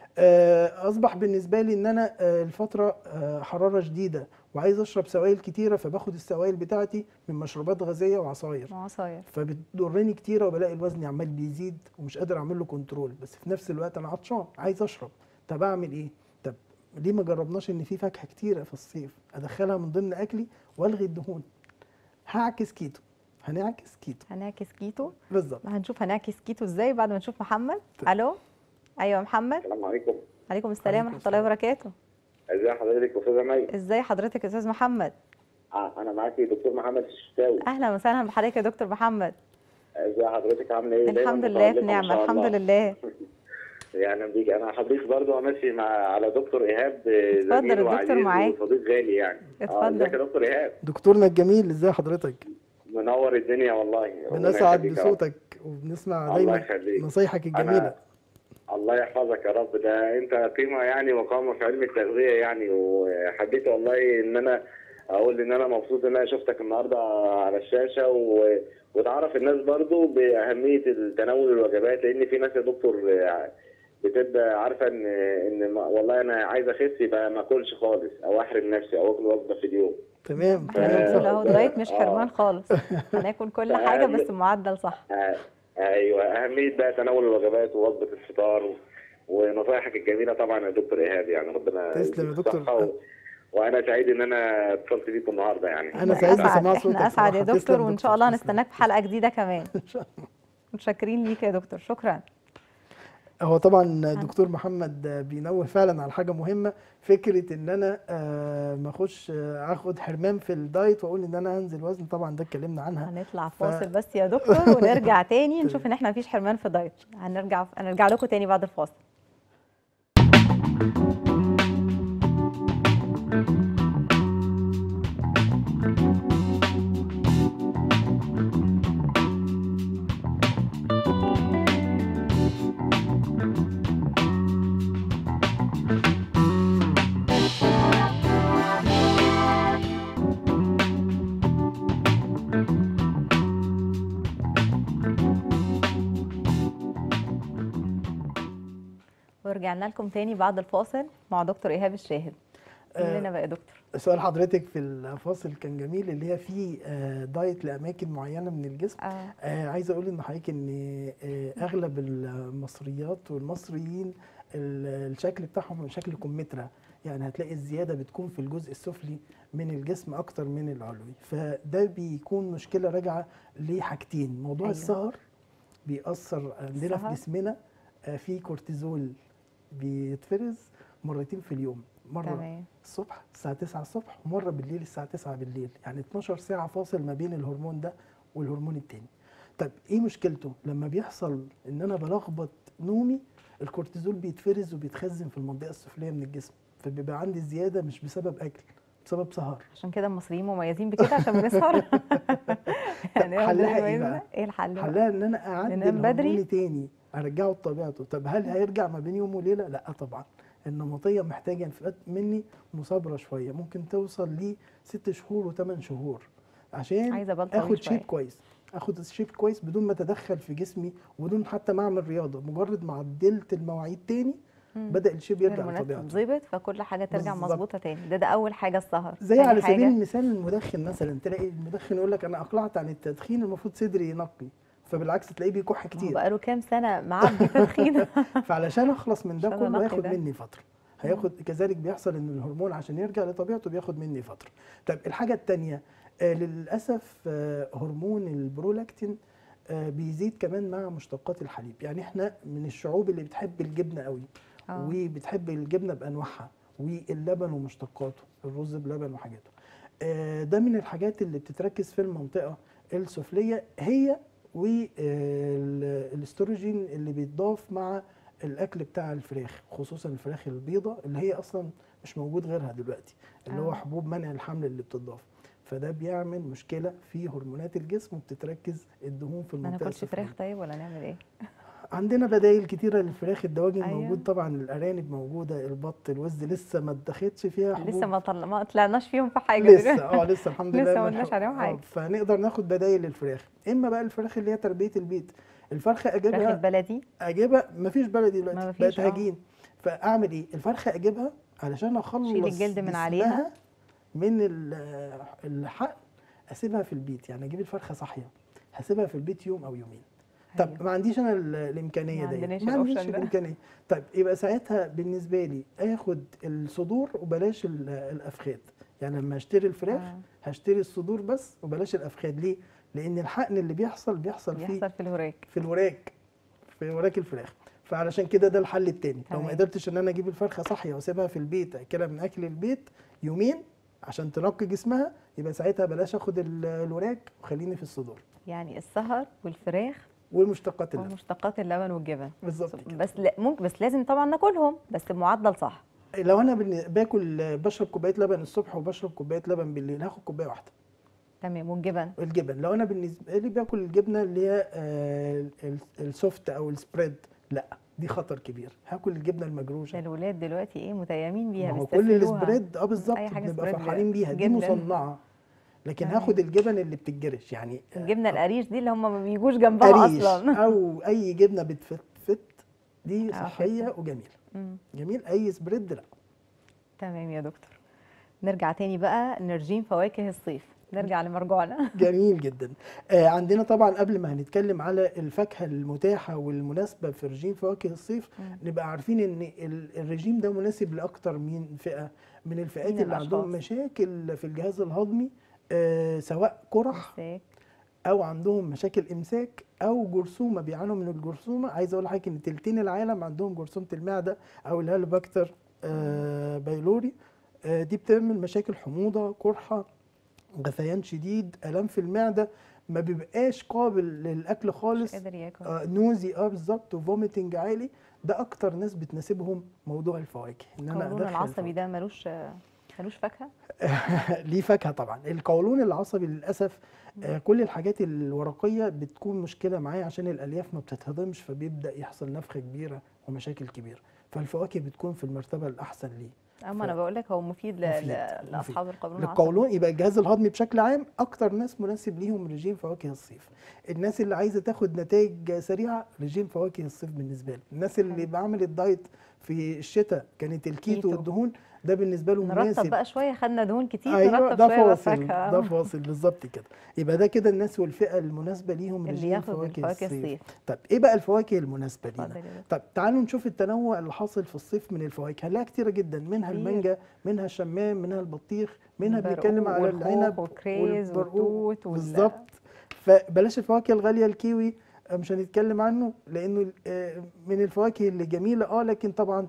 آه اصبح بالنسبه لي ان انا آه الفتره آه حراره شديده وعايز اشرب سوائل كتيره فباخد السوائل بتاعتي من مشروبات غازيه وعصاير
عصاير
فبتضرني كتيره وبلاقي الوزن عمال بيزيد ومش قادر اعمل له كنترول بس في نفس الوقت انا عطشان عايز اشرب طب اعمل ايه طب ليه ما جربناش ان في فاكهه كتيره في الصيف ادخلها من ضمن اكلي والغي الدهون هعكس كيتو هنعكس كيتو
هنعكس كيتو
بالظبط
هنشوف هنعكس كيتو ازاي بعد ما نشوف محمد الو ايوه محمد
السلام عليكم
عليكم السلام
عليكم
ورحمه الله وبركاته
ازي حضرتك يا استاذه مي
ازاي حضرتك يا استاذ محمد
آه انا معاكي دكتور محمد الششتاوي
اهلا وسهلا بحضرتك يا دكتور محمد
ازي حضرتك عامله ايه دايما
الحمد لله في
متألقة ما
نعمه
شاء
الحمد
الله.
لله
يعني بيك انا حضرتك برضو امشي مع على دكتور ايهاب
اتفضل،
زميل
الدكتور
وعزيز
معاك.
وصديق غالي يعني اه
اتفضل.
ازيك يا دكتور ايهاب
دكتورنا الجميل ازي حضرتك
منور الدنيا والله ربنا
بنسعد
يخليك يا رب.
بصوتك وبنسمع
الله
دايما
يخليك.
نصايحك الجميله
أنا- الله يحفظك يا رب ده انت قيمه يعني وقامه في علم التغذيه يعني وحبيت والله ان انا اقول ان انا مبسوط ان انا شفتك النهارده على الشاشه و... وتعرف الناس برضو باهميه تناول الوجبات لان في ناس يا دكتور بتبقى عارفه ان ان ما- والله انا عايز اخس يبقى ما اكلش خالص او احرم نفسي او اكل وجبه في اليوم
تمام
احنا
آه.
بنقول اهو دايت مش
آه.
حرمان خالص هناكل كل حاجه بس بمعدل صح
آه، ايوه اهميه بقى تناول الوجبات ووجبه الفطار و... ونصايحك الجميله طبعا يا دكتور ايهاب يعني ربنا
تسلم يا
يديك
دكتور.
الصحة و... وانا سعيد ان انا اتصلت بيكم النهارده يعني
أنا سعيد
اسعد
بسماع صوتك
احنا اسعد يا
صراحة.
دكتور
تسلم
وان
دكتور،
شاء الله
تسلم.
هنستناك في حلقه جديده كمان
إن شاء الله.
متشكرين ليك يا دكتور شكرا
هو طبعا دكتور محمد بينوه فعلا على حاجه مهمه فكره ان انا آه، ما اخش آه، اخد حرمان في الدايت واقول ان انا هنزل وزن طبعا ده اتكلمنا عنها
هنطلع فاصل بس يا دكتور ونرجع تاني نشوف ان احنا مفيش حرمان في دايت هنرجع هنرجع لكم تاني بعد الفاصل ورجعنا لكم تاني بعد الفاصل مع دكتور ايهاب الشاهد قول
آه،
لنا بقى يا دكتور
سؤال حضرتك في الفاصل كان جميل اللي هي في آه، دايت لاماكن معينه من الجسم
آه.
آه عايز اقول ان حضرتك ان آه اغلب المصريات والمصريين ال- الشكل بتاعهم شكل كمثرى يعني هتلاقي الزياده بتكون في الجزء السفلي من الجسم اكتر من العلوي فده بيكون مشكله راجعه لحاجتين موضوع
أيوة.
أيوة. السهر بيأثر عندنا
السهر؟
في جسمنا آه في كورتيزول بيتفرز مرتين في اليوم مره
تمام
الصبح الساعة 9 الصبح ومرة بالليل الساعة 9 بالليل يعني 12 ساعة فاصل ما بين الهرمون ده والهرمون التاني طب ايه مشكلته لما بيحصل ان انا بلخبط نومي الكورتيزول بيتفرز وبيتخزن في المنطقة السفلية من الجسم فبيبقى عندي زيادة مش بسبب اكل بسبب سهر
عشان كده المصريين مميزين بكده عشان بنسهر يعني هو ده
حلها
اللي
إيه
يميزنا.
بقى؟
ايه الحل بقى؟
حلها ان انا اعدل
ننام بدري؟
هرموني تاني ارجعه لطبيعته طب هل هيرجع ما بين يوم وليله لا طبعا النمطيه محتاجه انفئات مني مثابره شويه ممكن توصل ل ست شهور وثمان شهور عشان
عايزة بال طويل
اخد
شوية.
شيب كويس اخد شيب كويس بدون ما اتدخل في جسمي وبدون حتى ما اعمل رياضه مجرد ما عدلت المواعيد تاني
مم.
بدا الشيب يرجع
الهرمونات
لطبيعته
تتظبط فكل حاجه ترجع
بالظبط.
مظبوطه تاني ده ده اول حاجه السهر
زي
تاني
على سبيل
حاجة
المثال المدخن مثلا تلاقي المدخن يقول لك انا اقلعت عن التدخين المفروض صدري ينقي فبالعكس تلاقيه بيكح
هو
كتير
بقاله كام سنه معبي تدخين
فعلشان اخلص من ده
عشان
كله
أنقي
هياخد
ده.
مني فتره هياخد كذلك بيحصل ان الهرمون عشان يرجع لطبيعته بياخد مني فتره طيب الحاجه الثانيه آه للاسف آه هرمون البرولاكتين آه بيزيد كمان مع مشتقات الحليب يعني احنا من الشعوب اللي بتحب الجبنه قوي
آه.
وبتحب الجبنه بانواعها واللبن ومشتقاته الرز بلبن وحاجاته آه ده من الحاجات اللي بتتركز في المنطقه السفليه هي والاستروجين اللي بيتضاف مع الاكل بتاع الفراخ خصوصا الفراخ البيضة اللي هي اصلا مش موجود غيرها دلوقتي اللي هو
آه.
حبوب منع الحمل اللي بتضاف فده بيعمل مشكله في هرمونات الجسم وبتتركز الدهون في
ما
المنطقه
ناكلش
السفليه
فراخ طيب ولا نعمل ايه
عندنا بدائل كتيره للفراخ الدواجن
أيوة.
موجود طبعا الارانب موجوده البط الوز لسه ما اتخذش فيها حبوب
لسه ما طل... ما طلعناش فيهم في حاجه
لسه
دلوقتي.
اه لسه الحمد لله
لسه ما
ما
قلناش
الح-
عليهم
آه،
حاجة.
فنقدر ناخد بدائل للفراخ اما بقى الفراخ اللي هي تربيه البيت الفرخه
فراخ
اجيبها
البلدي
اجيبها مفيش بلدي
ما
دلوقتي
مفيش،
بقت
آه.
هجين فاعمل ايه الفرخه اجيبها علشان اخلص
شيل الجلد من
جسمها
عليها.
من ال- الحقن اسيبها في البيت يعني اجيب الفرخه صاحيه هسيبها في البيت يوم او يومين طب
أيوة.
ما عنديش انا ال- الامكانيه
ما
دي
عندناش
ما عنديش
الأوبشن ده.
الامكانيه طيب يبقى ساعتها بالنسبه لي اخد الصدور وبلاش ال- الافخاد يعني لما اشتري الفراخ
آه.
هشتري الصدور بس وبلاش الافخاد ليه لان الحقن اللي بيحصل بيحصل فيه
بيحصل في الوراك
في الوراك في وراك الفراخ فعلشان كده ده الحل التاني لو
تمام.
ما قدرتش ان انا اجيب الفرخه صحيه واسيبها في البيت اكلها من اكل البيت يومين عشان تنقي جسمها يبقى ساعتها بلاش اخد ال- الوراك وخليني في الصدور
يعني السهر والفراخ
والمشتقات اللبن
ومشتقات اللبن والجبن
بالظبط كده
بس لا ممكن بس لازم طبعا ناكلهم بس بمعدل صح
لو انا بن- باكل بشرب كوبايه لبن الصبح وبشرب كوبايه لبن بالليل هاخد كوبايه واحده
تمام والجبن
الجبن لو انا بالنسبه لي باكل الجبنه اللي هي آه، ال- السوفت او السبريد لا دي خطر كبير هاكل الجبنه
ده
المجروشه
الولاد دلوقتي ايه متيمين بيها
ما هو كل
بيستسهلوها.
السبريد اه بالظبط
أي حاجة
بنبقى
سبريد
فرحانين بيها دي
جبنة.
مصنعه لكن
تمام.
هاخد الجبن اللي بتتجرش يعني آه،
الجبنه القريش دي اللي هم ما بيجوش جنبها
قريش
اصلا
او اي جبنه بتفتفت دي
آه،
صحيه وجميله
مم.
جميل اي سبريد لا
تمام يا دكتور نرجع تاني بقى نرجيم فواكه الصيف نرجع لمرجوعنا
جميل جدا آه عندنا طبعا قبل ما هنتكلم على الفاكهه المتاحه والمناسبه في رجيم فواكه الصيف
مم.
نبقى عارفين ان ال- الرجيم ده مناسب لاكتر من فئه من الفئات
من
اللي عندهم
الأشخاص.
مشاكل في الجهاز الهضمي آه سواء قرح
مساك.
او عندهم مشاكل امساك او جرثومه بيعانوا من الجرثومه عايز اقول لحضرتك ان تلتين العالم عندهم جرثومه المعده او الهالوباكتر آه بايلوري آه دي بتعمل مشاكل حموضه قرحه غثيان شديد الام في المعده ما بيبقاش قابل للاكل
مش
خالص
قادر ياكل
آه نوزي اه بالظبط وفوميتنج عالي ده اكتر ناس بتناسبهم موضوع الفواكه ان انا
القولون
ادخل
العصبي
الفواكه.
ده ملوش ملوش فاكهه
ليه فاكهه طبعا القولون العصبي للاسف آه، كل الحاجات الورقيه بتكون مشكله معاه عشان الالياف ما بتتهضمش فبيبدا يحصل نفخه كبيره ومشاكل كبيره فالفواكه بتكون في المرتبه الاحسن ليه
اما انا بقول لك هو مفيد, ل...
مفيد،
ل... لاصحاب القولون العصبي
للقولون يبقى الجهاز الهضمي بشكل عام اكتر ناس مناسب ليهم رجيم فواكه الصيف الناس اللي عايزه تاخد نتائج سريعه رجيم فواكه الصيف بالنسبه له الناس اللي
حلو.
بعمل الدايت في الشتاء كانت الكيتو
كيتو.
والدهون ده بالنسبه له
نرطب
مناسب
بقى شويه خدنا دهون كتير
ايوه
نرطب
ده
شويه
فاصل
بالفاكهه
ده فاصل بالظبط كده يبقى ده كده الناس والفئه المناسبه ليهم
اللي
رجيم
ياخد من
فواكه
فواكه
الصيف
الصيف
طب ايه بقى الفواكه المناسبه لينا
اتفضل يا دكتور.
طب تعالوا نشوف التنوع اللي حاصل في الصيف من الفواكه هنلاقيها كتيره جدا منها
كتير.
المانجا منها الشمام منها البطيخ منها
البرقوق
بنتكلم على
والخوخ
العنب
والكريز
والبرقوق.
والتوت وال-
بالظبط فبلاش الفواكه الغاليه الكيوي آه، مش هنتكلم عنه لانه آه، من الفواكه اللي جميله اه لكن طبعا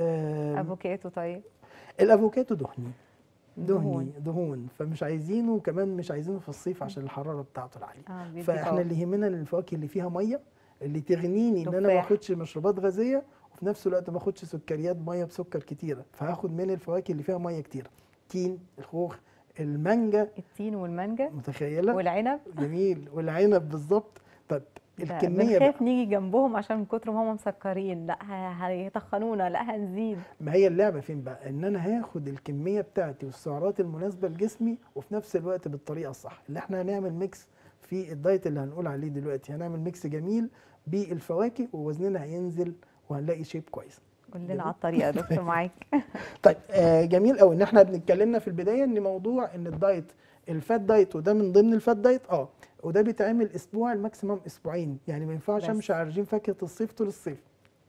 آه،
افوكاتو طيب
الافوكاتو دهني
دهون.
دهني دهون فمش عايزينه وكمان مش عايزينه في الصيف عشان الحراره بتاعته العاليه
اه بيدي
فاحنا
باور.
اللي يهمنا ان الفواكه اللي فيها ميه اللي تغنيني ان انا ما
تفاح.
اخدش مشروبات غازيه وفي نفس الوقت ما اخدش سكريات ميه بسكر كتيره فهاخد من الفواكه اللي فيها ميه كتيره تين الخوخ المانجا
التين والمانجا
متخيله
والعنب
جميل والعنب بالظبط طب
ده
الكميه بقى
بنخاف نيجي جنبهم عشان من كتر ما هم مسكرين لا ه- هيتخنونا لا هنزيد
ما هي اللعبه فين بقى ان انا هاخد الكميه بتاعتي والسعرات المناسبه لجسمي وفي نفس الوقت بالطريقه الصح اللي احنا هنعمل ميكس في الدايت اللي هنقول عليه دلوقتي هنعمل ميكس جميل بالفواكه ووزننا هينزل وهنلاقي شيب كويس
قول
جميل.
لنا على الطريقه يا دكتور معاك
طيب آه جميل قوي ان احنا بنتكلمنا في البدايه ان موضوع ان الدايت الفات دايت وده من ضمن الفات دايت اه وده بيتعمل اسبوع الماكسيمم اسبوعين يعني ما ينفعش
بس.
امشي على رجيم فاكهه الصيف طول الصيف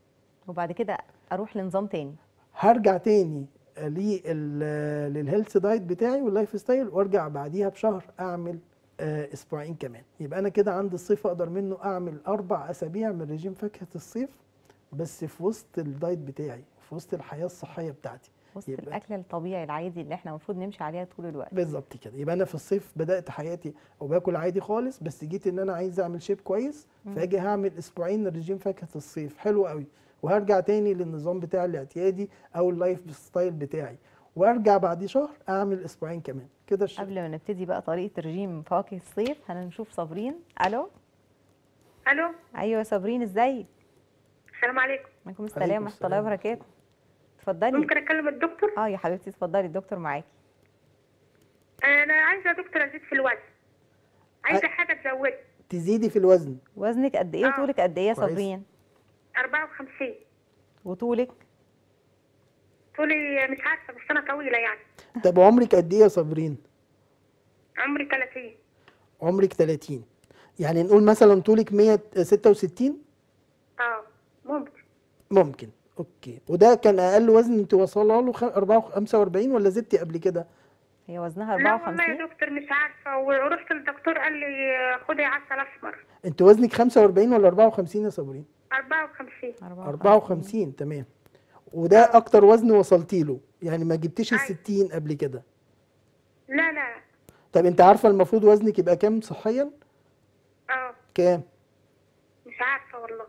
وبعد كده اروح لنظام تاني
هرجع تاني لل- للهيلث دايت بتاعي واللايف ستايل وارجع بعديها بشهر اعمل آه، اسبوعين كمان يبقى انا كده عندي الصيف اقدر منه اعمل اربع اسابيع من رجيم فاكهه الصيف بس في وسط الدايت بتاعي في وسط الحياه الصحيه بتاعتي
وسط
يبقى-
الاكل الطبيعي العادي اللي احنا المفروض نمشي عليها طول الوقت
بالظبط كده يبقى انا في الصيف بدات حياتي وباكل عادي خالص بس جيت ان انا عايز اعمل شيب كويس فاجي هعمل اسبوعين رجيم فاكهه الصيف حلو قوي وهرجع تاني للنظام بتاعي الاعتيادي او اللايف ستايل بتاعي وارجع بعد شهر اعمل اسبوعين كمان كده الش...
قبل ما نبتدي بقى طريقه رجيم فواكه الصيف هنشوف صابرين الو
الو
ايوه يا صابرين ازيك
السلام عليكم
عليكم
عليكم
السلام ورحمه الله
السلام.
وبركاته اتفضلي
ممكن اكلم الدكتور
اه يا حبيبتي اتفضلي الدكتور معاكي
انا عايزه يا دكتور ازيد في الوزن عايزه حاجه تزود
تزيدي في الوزن
وزنك قد ايه
آه.
وطولك قد ايه يا
كويس.
صابرين
54
وطولك
طولي مش عارفه بس انا طويله يعني
طب عمرك قد ايه يا صابرين
عمري 30
عمرك 30 يعني نقول مثلا طولك 166
اه ممكن
ممكن اوكي وده كان اقل وزن انت واصله له خ- 44 45 ولا زدتي قبل كده
هي وزنها
لا والله
54
يا دكتور مش عارفه ورحت للدكتور قال لي خدي عسل اسمر
انت وزنك 45 ولا 54 يا صابرين
54
54 تمام وده اكتر وزن وصلتي له يعني ما جبتيش ال
أيوة.
60 قبل كده
لا لا
طب انت عارفه المفروض وزنك يبقى كام صحيا
اه
كام
مش عارفة والله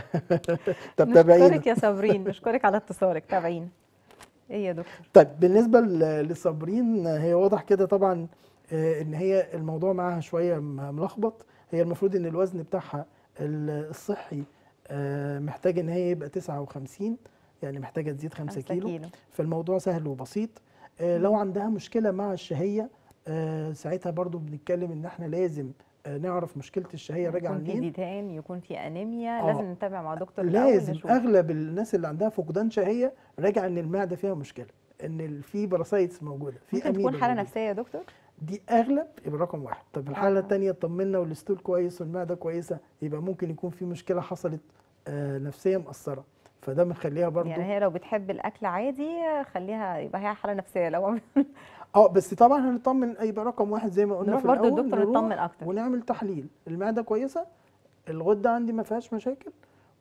طب تابعينا
نشكرك يا صابرين نشكرك على اتصالك تابعينا ايه يا دكتور
طيب بالنسبه ل- لصابرين هي واضح كده طبعا آه، ان هي الموضوع معاها شويه م- ملخبط هي المفروض ان الوزن بتاعها ال- الصحي آه، محتاج ان هي يبقى 59 يعني محتاجه تزيد 5
خمسة
كيلو
كيلو
فالموضوع سهل وبسيط آه، لو عندها مشكله مع الشهيه آه، ساعتها برضو بنتكلم ان احنا لازم آه، نعرف مشكله الشهيه راجعه
يكون في
لمين
ديدان يكون في انيميا
آه.
لازم نتابع مع دكتور الأول
لازم
نشوف.
اغلب الناس اللي عندها فقدان شهيه راجع ان المعده فيها مشكله ان ال- في باراسايتس موجوده في
ممكن تكون
أميبا
حاله
موجودة.
نفسيه يا دكتور
دي اغلب يبقى رقم واحد طب الحاله
آه.
الثانيه اطمنا والستول كويس والمعده كويسه يبقى ممكن يكون في مشكله حصلت آه نفسيه مأثره فده بنخليها برضو
يعني هي لو بتحب الاكل عادي خليها يبقى هي حاله نفسيه لو
اه بس طبعا هنطمن يبقى رقم واحد زي ما قلنا
نروح
في
برضو
الاول
الدكتور
نروح
نطمن أكتر.
ونعمل تحليل المعده كويسه الغده عندي ما فيهاش مشاكل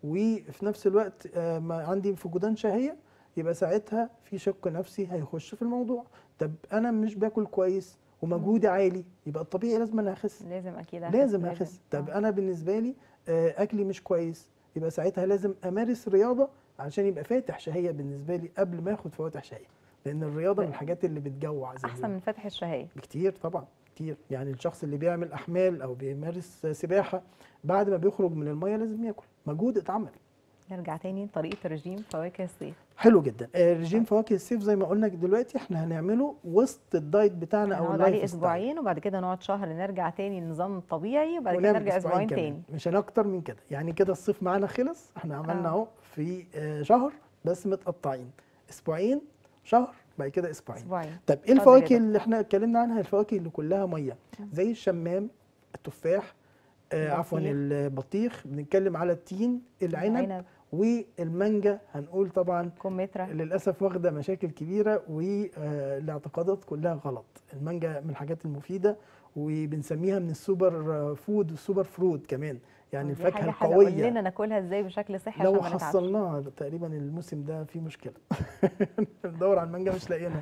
وفي نفس الوقت آه ما عندي فقدان شهيه يبقى ساعتها في شق نفسي هيخش في الموضوع طب انا مش باكل كويس ومجهودي عالي يبقى الطبيعي لازم انا اخس
لازم اكيد
لازم اخس طب
آه.
انا بالنسبه لي آه، اكلي مش كويس يبقى ساعتها لازم امارس رياضه عشان يبقى فاتح شهيه بالنسبه لي قبل ما اخد فواتح شهيه لان الرياضه من الحاجات اللي بتجوع زي ما
احسن من فتح الشهيه
بكتير طبعا كتير يعني الشخص اللي بيعمل احمال او بيمارس سباحه بعد ما بيخرج من الميه لازم ياكل مجهود اتعمل
نرجع تاني لطريقه رجيم فواكه الصيف
حلو جدا آه، رجيم فواكه الصيف زي ما قلنا دلوقتي احنا هنعمله وسط الدايت بتاعنا او
هنقعد عليه
اللايف ستايل
اسبوعين وبعد كده نقعد شهر نرجع تاني للنظام الطبيعي وبعد كده
ونعمل
نرجع اسبوعين
كمان.
تاني
مش هنكتر من كده يعني كده الصيف معانا خلص احنا عملنا
آه.
اهو في آه، شهر بس متقطعين اسبوعين شهر بعد كده اسبوعين
اسبوعين
طب ايه
اتفضل يا
الفواكه
دكتور.
اللي احنا اتكلمنا عنها الفواكه اللي كلها ميه زي الشمام التفاح آه عفوا
البطيخ.
البطيخ بنتكلم على التين العنب
العنب
والمانجا هنقول طبعا
كمثرى
للاسف واخده مشاكل كبيره والاعتقادات كلها غلط المانجا من الحاجات المفيده وبنسميها من السوبر آه، فود والسوبر فروت كمان يعني
دي
الفاكهه
حاجة حلوة. قول
القويه
لنا ناكلها ازاي بشكل صحي
لو
عشان ما نتعبش
حصلناها تقريبا الموسم ده فيه مشكله ندور على المانجا مش لاقيينها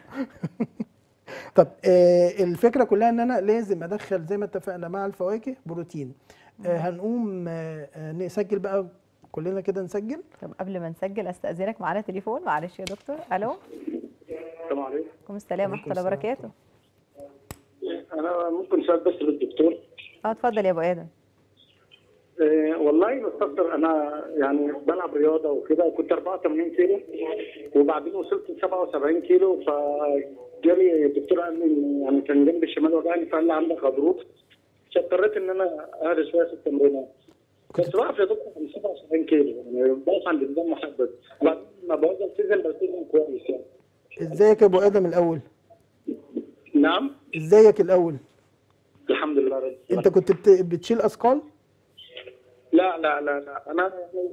طب آه الفكره كلها ان انا لازم ادخل زي ما اتفقنا مع الفواكه بروتين آه هنقوم آه آه، نسجل بقى كلنا كده نسجل
طب قبل ما نسجل استاذنك معانا تليفون معلش يا دكتور الو
السلام عليكم
عليكم السلام ورحمه الله
السلام.
وبركاته
انا ممكن سؤال بس للدكتور
اه اتفضل يا ابو ادم
أه والله بستفسر انا يعني بلعب رياضه وكده كنت 84 كيلو وبعدين وصلت ل 77 كيلو فجالي الدكتور قال لي يعني كان جنبي الشمال وجعني فقال لي عندك غضروف فاضطريت ان انا اهدى شويه في التمرينات بس بقف يا دكتور عند 77 كيلو يعني بقف عند نظام محدد وبعدين لما بوزن التزم بلتزم كويس يعني
ازيك يا ابو ادم الاول
نعم
ازيك الاول
الحمد لله رب
انت كنت بت- بتشيل اثقال
لا لا لا لا انا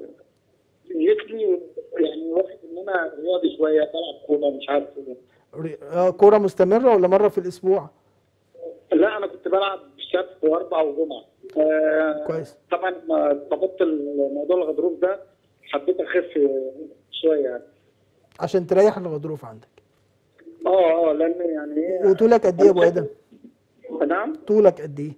جيت لي يعني واخد ان انا رياضي شويه بلعب كوره مش عارف ايه
ري- آه، كوره مستمره ولا مره في الاسبوع
لا انا كنت بلعب سبت واربع وجمعه آه
كويس
طبعا لما ضبطت الموضوع الغضروف ده حبيت اخف شويه يعني
عشان تريح الغضروف عندك
اه اه لان يعني ايه
وطولك قد ايه يا ابو ادم
نعم
طولك قد ايه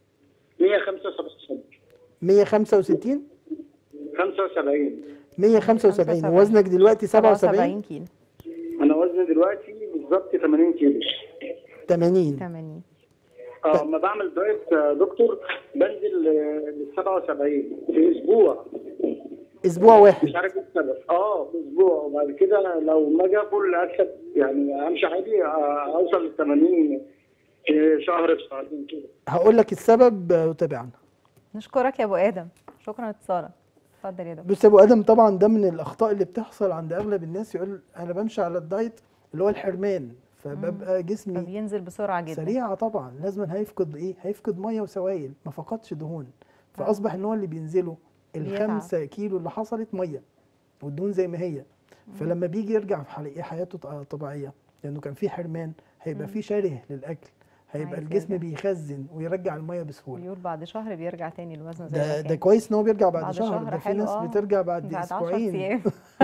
175
165
75
175 ووزنك دلوقتي 77
كيلو
انا وزني دلوقتي بالظبط 80 كيلو
80
80
اه لما بعمل دايت يا دكتور بنزل لل 77 في اسبوع
اسبوع واحد
مش عارف ايه السبب اه في اسبوع وبعد كده لو ما اجي اكل اكسب يعني امشي عادي آه، اوصل لل 80 في شهر في شهرين كده
هقول لك السبب آه، وتابعنا
نشكرك يا ابو ادم شكرا لاتصالك اتفضل يا دكتور
بص يا ابو ادم طبعا ده من الاخطاء اللي بتحصل عند اغلب الناس يقول انا بمشي على الدايت اللي هو الحرمان فببقى جسمي
فبينزل بسرعه جدا
سريعه طبعا لازم هيفقد ايه هيفقد ميه وسوائل ما فقدش دهون فاصبح ان هو اللي بينزله
بيتعب.
الخمسة كيلو اللي حصلت ميه والدهون زي ما هي فلما بيجي يرجع في حال- إيه حياته ط- طبيعيه لانه كان في حرمان هيبقى في شره للاكل هيبقى
عايز
الجسم
يرجع.
بيخزن ويرجع الميه بسهوله
بيقول بعد شهر بيرجع تاني الوزن زي
ده
ما
ده
كان.
كويس ان هو بيرجع بعد,
بعد
شهر
شهر
ده في
حلو،
ناس
آه.
بترجع بعد,
بعد 10
اسبوعين
ايام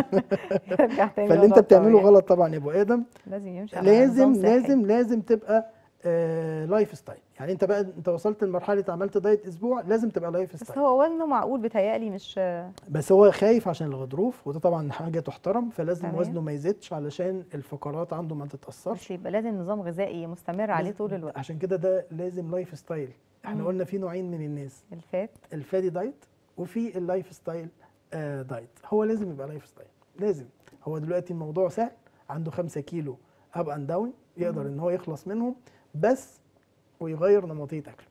يرجع تاني
فاللي انت
الوضع
بتعمله
الطبيعي.
غلط طبعا يا ابو ادم
لازم يمشي على
لازم
نظام صحي.
لازم لازم تبقى آه لايف ستايل يعني انت بقى انت وصلت لمرحله عملت دايت اسبوع لازم تبقى لايف
بس
ستايل
هو وزنه معقول بيتهيألي مش
بس هو خايف عشان الغضروف وده طبعا حاجه تحترم فلازم
تمام.
وزنه ما يزيدش علشان الفقرات عنده ما تتاثرش
مش يبقى لازم نظام غذائي مستمر عليه
لازم-
طول الوقت
عشان كده ده لازم لايف ستايل احنا
مم.
قلنا في نوعين من الناس
الفات
الفادي دايت وفي اللايف ستايل آه دايت هو لازم يبقى لايف ستايل لازم هو دلوقتي الموضوع سهل عنده خمسة كيلو اب اند داون يقدر
مم.
ان هو يخلص منهم بس ويغير نمطيه اكله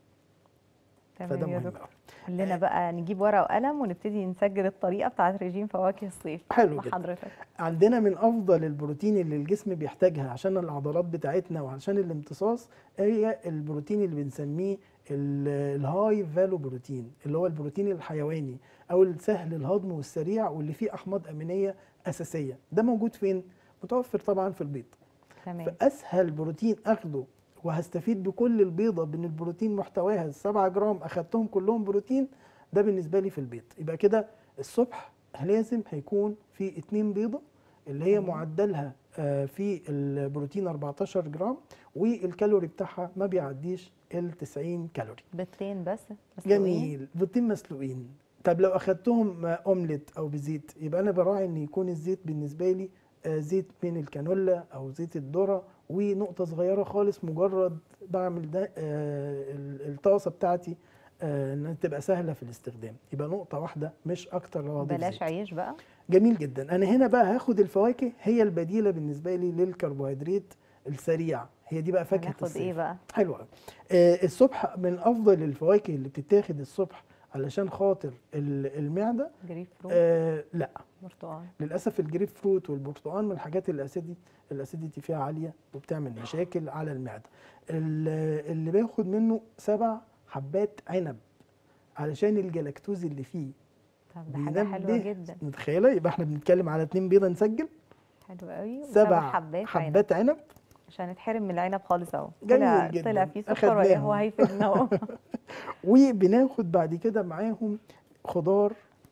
فده
تمام يا
مهم
دكتور
قوي
كلنا بقى نجيب ورقه وقلم ونبتدي نسجل الطريقه بتاعت رجيم فواكه الصيف
حلو
مع
جدا
حضرتك
عندنا من افضل البروتين اللي الجسم بيحتاجها عشان العضلات بتاعتنا وعشان الامتصاص هي البروتين اللي بنسميه ال- الهاي فالو بروتين اللي هو البروتين الحيواني او السهل الهضم والسريع واللي فيه احماض امينيه اساسيه ده موجود فين متوفر طبعا في البيض
تمام
فاسهل بروتين اخده وهستفيد بكل البيضه من البروتين محتواها 7 جرام اخدتهم كلهم بروتين ده بالنسبه لي في البيض يبقى كده الصبح لازم هيكون في اتنين بيضه اللي هي
تمام.
معدلها آه، في البروتين 14 جرام والكالوري بتاعها ما بيعديش ال 90 كالوري
بيضتين بس مسلوقين.
جميل بيضتين مسلوقين طب لو اخدتهم اومليت او بزيت يبقى انا براعي ان يكون الزيت بالنسبه لي آه، زيت من الكانولا او زيت الذره ونقطه صغيره خالص مجرد بعمل ده آه، ال- الطاسه بتاعتي آه، انها تبقى سهله في الاستخدام يبقى نقطه واحده مش اكتر لو هضيف
بلاش
زيت.
عيش بقى
جميل جدا انا هنا بقى هاخد الفواكه هي البديله بالنسبه لي للكربوهيدرات السريع هي دي بقى فاكهه
هناخد
الصيف
ايه بقى
حلو قوي آه الصبح من افضل الفواكه اللي بتتاخد الصبح علشان خاطر ال- المعده
جريب فروت
آه لا
برتقال
للاسف الجريب فروت والبرتقال من الحاجات اللي الاسيدي الاسيديتي فيها عاليه وبتعمل مشاكل على المعده ال- اللي باخد منه سبع حبات عنب علشان الجلاكتوز اللي فيه
طب ده حاجه حلوه
بينبه-
جدا
متخيله يبقى احنا بنتكلم على اتنين بيضه نسجل
حلو قوي وسبع
سبع
حبات عنب
حبات عنب
عشان نتحرم من العنب خالص اهو
جميل
طلع
جدا.
طلع فيه سكر ولا
أخدناهم.
هو هيفيدنا اهو
وبناخد بعد كده معاهم خضار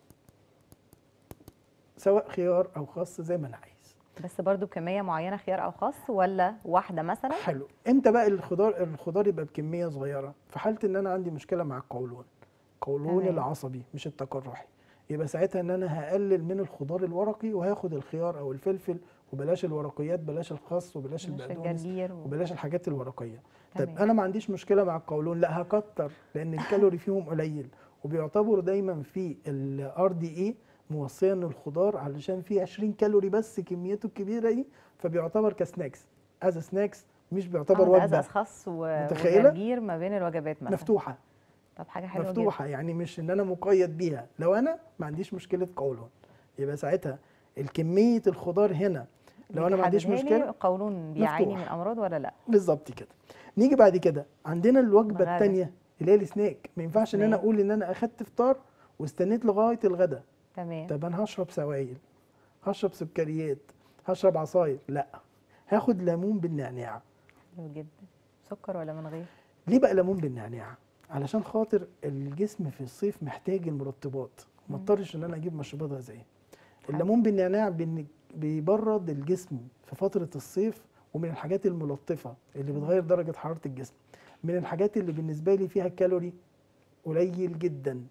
سواء خيار او خس زي ما انا عايز
بس برضو بكميه معينه خيار او خس ولا واحده مثلا
حلو امتى بقى الخضار الخضار يبقى بكميه صغيره في حاله ان انا عندي مشكله مع القولون القولون
تمام.
العصبي مش التقرحي يبقى ساعتها ان انا هقلل من الخضار الورقي وهاخد الخيار او الفلفل وبلاش الورقيات بلاش الخس وبلاش
مش
البقدونس
الجرجير و...
وبلاش الحاجات الورقيه طب
تمام.
انا ما عنديش مشكله مع القولون لا هكتر لان الكالوري فيهم قليل وبيعتبر دايما في الار دي اي موصيه ان الخضار علشان فيه 20 كالوري بس كميته الكبيره دي فبيعتبر كسناكس از سناكس مش بيعتبر
اه ده
وجبه
أزأز خس و...
متخيلة؟
وجرجير ما بين الوجبات مثلا
مفتوحه
طب حاجه حلوه جدا
مفتوحه يعني مش ان انا مقيد بيها لو انا ما عنديش مشكله قولون يبقى ساعتها الكميه الخضار هنا لو انا ما عنديش
بتحددها لي
مشكله
القولون بيعاني
مفتوح.
من امراض ولا لا
بالظبط كده نيجي بعد كده عندنا الوجبه
الغدا.
الثانيه اللي هي السناك ما ينفعش ان انا
سناك.
اقول ان انا اخدت فطار واستنيت لغايه الغدا
تمام
طب انا هشرب سوائل هشرب سكريات هشرب عصاير لا هاخد ليمون بالنعناع
حلو جدا سكر ولا من غير
ليه بقى ليمون بالنعناع علشان خاطر الجسم في الصيف محتاج المرطبات ما
مم.
اضطرش ان انا اجيب مشروبات غازيه
حلو.
الليمون بالنعناع بن- بيبرد الجسم في فتره الصيف ومن الحاجات الملطفه اللي بتغير درجه حراره الجسم من الحاجات اللي بالنسبه لي فيها كالوري قليل جدا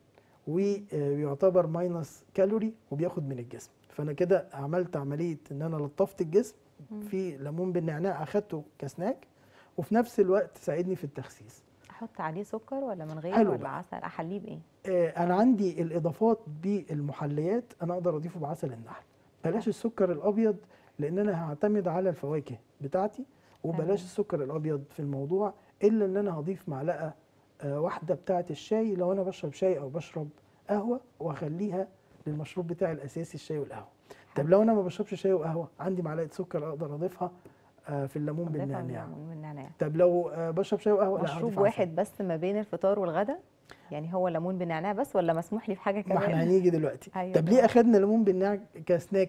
ويعتبر ماينس كالوري وبياخد من الجسم فانا كده عملت عمليه ان انا لطفت الجسم
مم.
في ليمون بالنعناع اخدته كسناك وفي نفس الوقت ساعدني في التخسيس
احط عليه سكر ولا من غير
حلو
ولا
بقى.
عسل احليه بايه
آه، انا عندي الاضافات بالمحليات انا اقدر اضيفه بعسل النحل بلاش السكر الابيض لان انا هعتمد على الفواكه بتاعتي
تمام.
وبلاش السكر الابيض في الموضوع الا ان انا هضيف معلقه آه، واحده بتاعه الشاي لو انا بشرب شاي او بشرب قهوه واخليها للمشروب بتاعي الاساسي الشاي والقهوه طب لو انا ما بشربش شاي وقهوه عندي معلقه سكر اقدر اضيفها آه، في الليمون
أضيفها
بالنعناع
بالليمون بالنعناع
طب لو آه، بشرب شاي وقهوه لا
مشروب
هضيف عسل.
واحد بس ما بين الفطار والغدا يعني هو ليمون بالنعناع بس ولا مسموح لي في حاجه
ما
كمان
احنا هنيجي دلوقتي
أيوة
طب ليه
طبعا.
اخدنا ليمون بالنعناع كسناك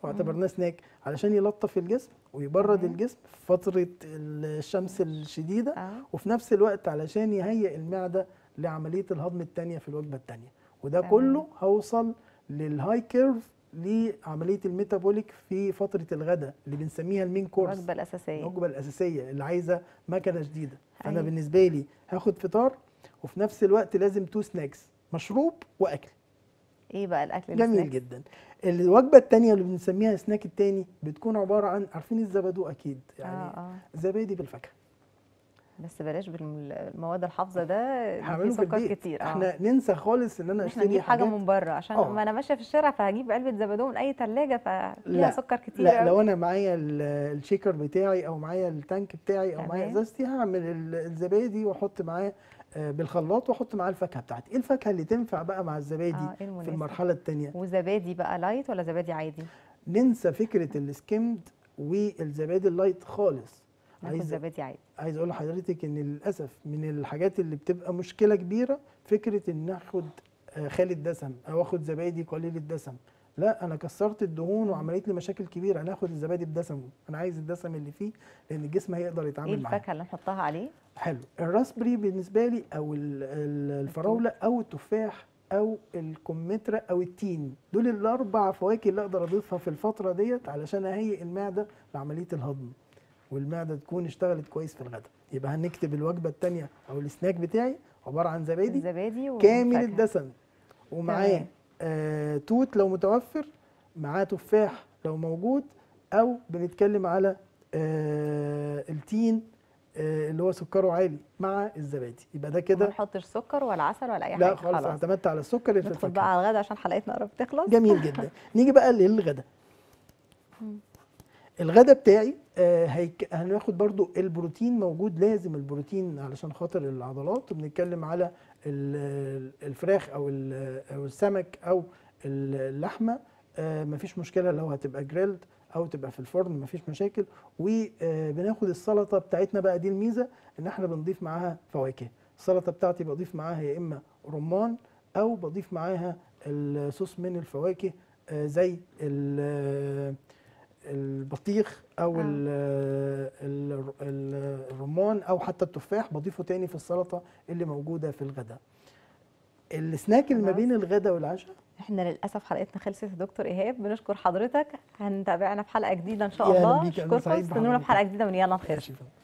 واعتبرناه سناك علشان يلطف الجسم ويبرد
تمام.
الجسم في فتره الشمس الشديده
اه
وفي نفس الوقت علشان يهيئ المعده لعمليه الهضم الثانيه في الوجبه الثانيه وده
تمام.
كله هوصل للهاي كيرف لعمليه الميتابوليك في فتره الغداء اللي بنسميها المين كورس
الوجبه الاساسيه
الوجبه الاساسيه اللي عايزه مكنه جديده فانا
أيوة.
بالنسبه لي هاخد فطار وفي نفس الوقت لازم تو سناكس مشروب واكل
ايه بقى الاكل
جميل
السناكس؟
جدا الوجبه الثانيه اللي بنسميها سناك الثاني بتكون عباره عن عارفين الزبادو اكيد يعني
اه اه
زبادي بالفاكهه
بس بلاش بالمواد الحافظه ده فيه
هعمله في
سكر
البيت
كتير اه
احنا ننسى خالص ان انا
احنا
اشتري
نجيب حاجه
حاجات
من بره عشان
آه.
ما انا ماشيه في الشارع فهجيب علبه زبادو من اي ثلاجه ففيها
لا،
سكر كتير
لا
أوي.
لو انا معايا ال- الشيكر بتاعي او معايا التانك بتاعي او معايا
تمام.
ازازتي هعمل ال- الزبادي واحط معاه آه، بالخلاط واحط معاه الفاكهه بتاعتي ايه الفاكهه اللي تنفع بقى مع الزبادي
اه ايه
في
المناسب
المرحله الثانيه
وزبادي بقى لايت ولا زبادي عادي
ننسى فكره السكيمد والزبادي اللايت خالص
ناخد
عايز
زبادي عادي
عايز اقول لحضرتك ان للاسف من الحاجات اللي بتبقى مشكله كبيره فكره ان اخد آه، خالي الدسم او اخد زبادي قليل الدسم لا انا كسرت الدهون وعملت لي مشاكل كبيره انا اخد الزبادي بدسمه انا عايز الدسم اللي فيه لان الجسم هيقدر
ايه
يتعامل معاه
الفاكهه اللي نحطها عليه
حلو الراسبري بالنسبه لي او ال- ال- الفراوله او التفاح او الكمثرى او التين دول الاربع فواكه اللي اقدر اضيفها في الفتره ديت علشان اهيئ المعده لعمليه الهضم والمعده تكون اشتغلت كويس في الغداء يبقى هنكتب الوجبه الثانيه او السناك بتاعي عباره عن زبادي
الزبادي
كامل
والفاكهة.
الدسم ومعاه
تمام.
آه توت لو متوفر معاه تفاح لو موجود او بنتكلم على آه التين آه اللي هو سكره عالي مع الزبادي يبقى ده
ما
كده
نحطش سكر ولا عسل ولا اي
لا
حاجه
خالص
خلاص
اعتمدت على السكر اللي في
ندخل
الفاكهه
بقى على الغدا عشان حلقتنا قربت تخلص
جميل جدا نيجي بقى للغدا الغدا بتاعي آه هيك... هناخد برضو البروتين موجود لازم البروتين علشان خاطر العضلات وبنتكلم على ال- الفراخ او ال- او السمك او اللحمه آه مفيش مشكله لو هتبقى جريلد او تبقى في الفرن مفيش مشاكل وبناخد السلطه بتاعتنا بقى دي الميزه ان احنا بنضيف معاها فواكه السلطه بتاعتي بضيف معاها يا اما رمان او بضيف معاها الصوص من الفواكه آه، زي ال- البطيخ او
آه.
ال- ال- ال- الرمان او حتى التفاح بضيفه تاني في السلطه اللي موجوده في الغداء السناك اللي ما
خلاص.
بين الغداء والعشاء
احنا للاسف حلقتنا خلصت يا دكتور ايهاب بنشكر حضرتك هنتابعنا في حلقه جديده ان شاء
يا أهلا
الله
بيك، أنا سعيد
اشكركم استنونا في
بحضرتك.
حلقه جديده من يلا نخير
ماشي يا فندم.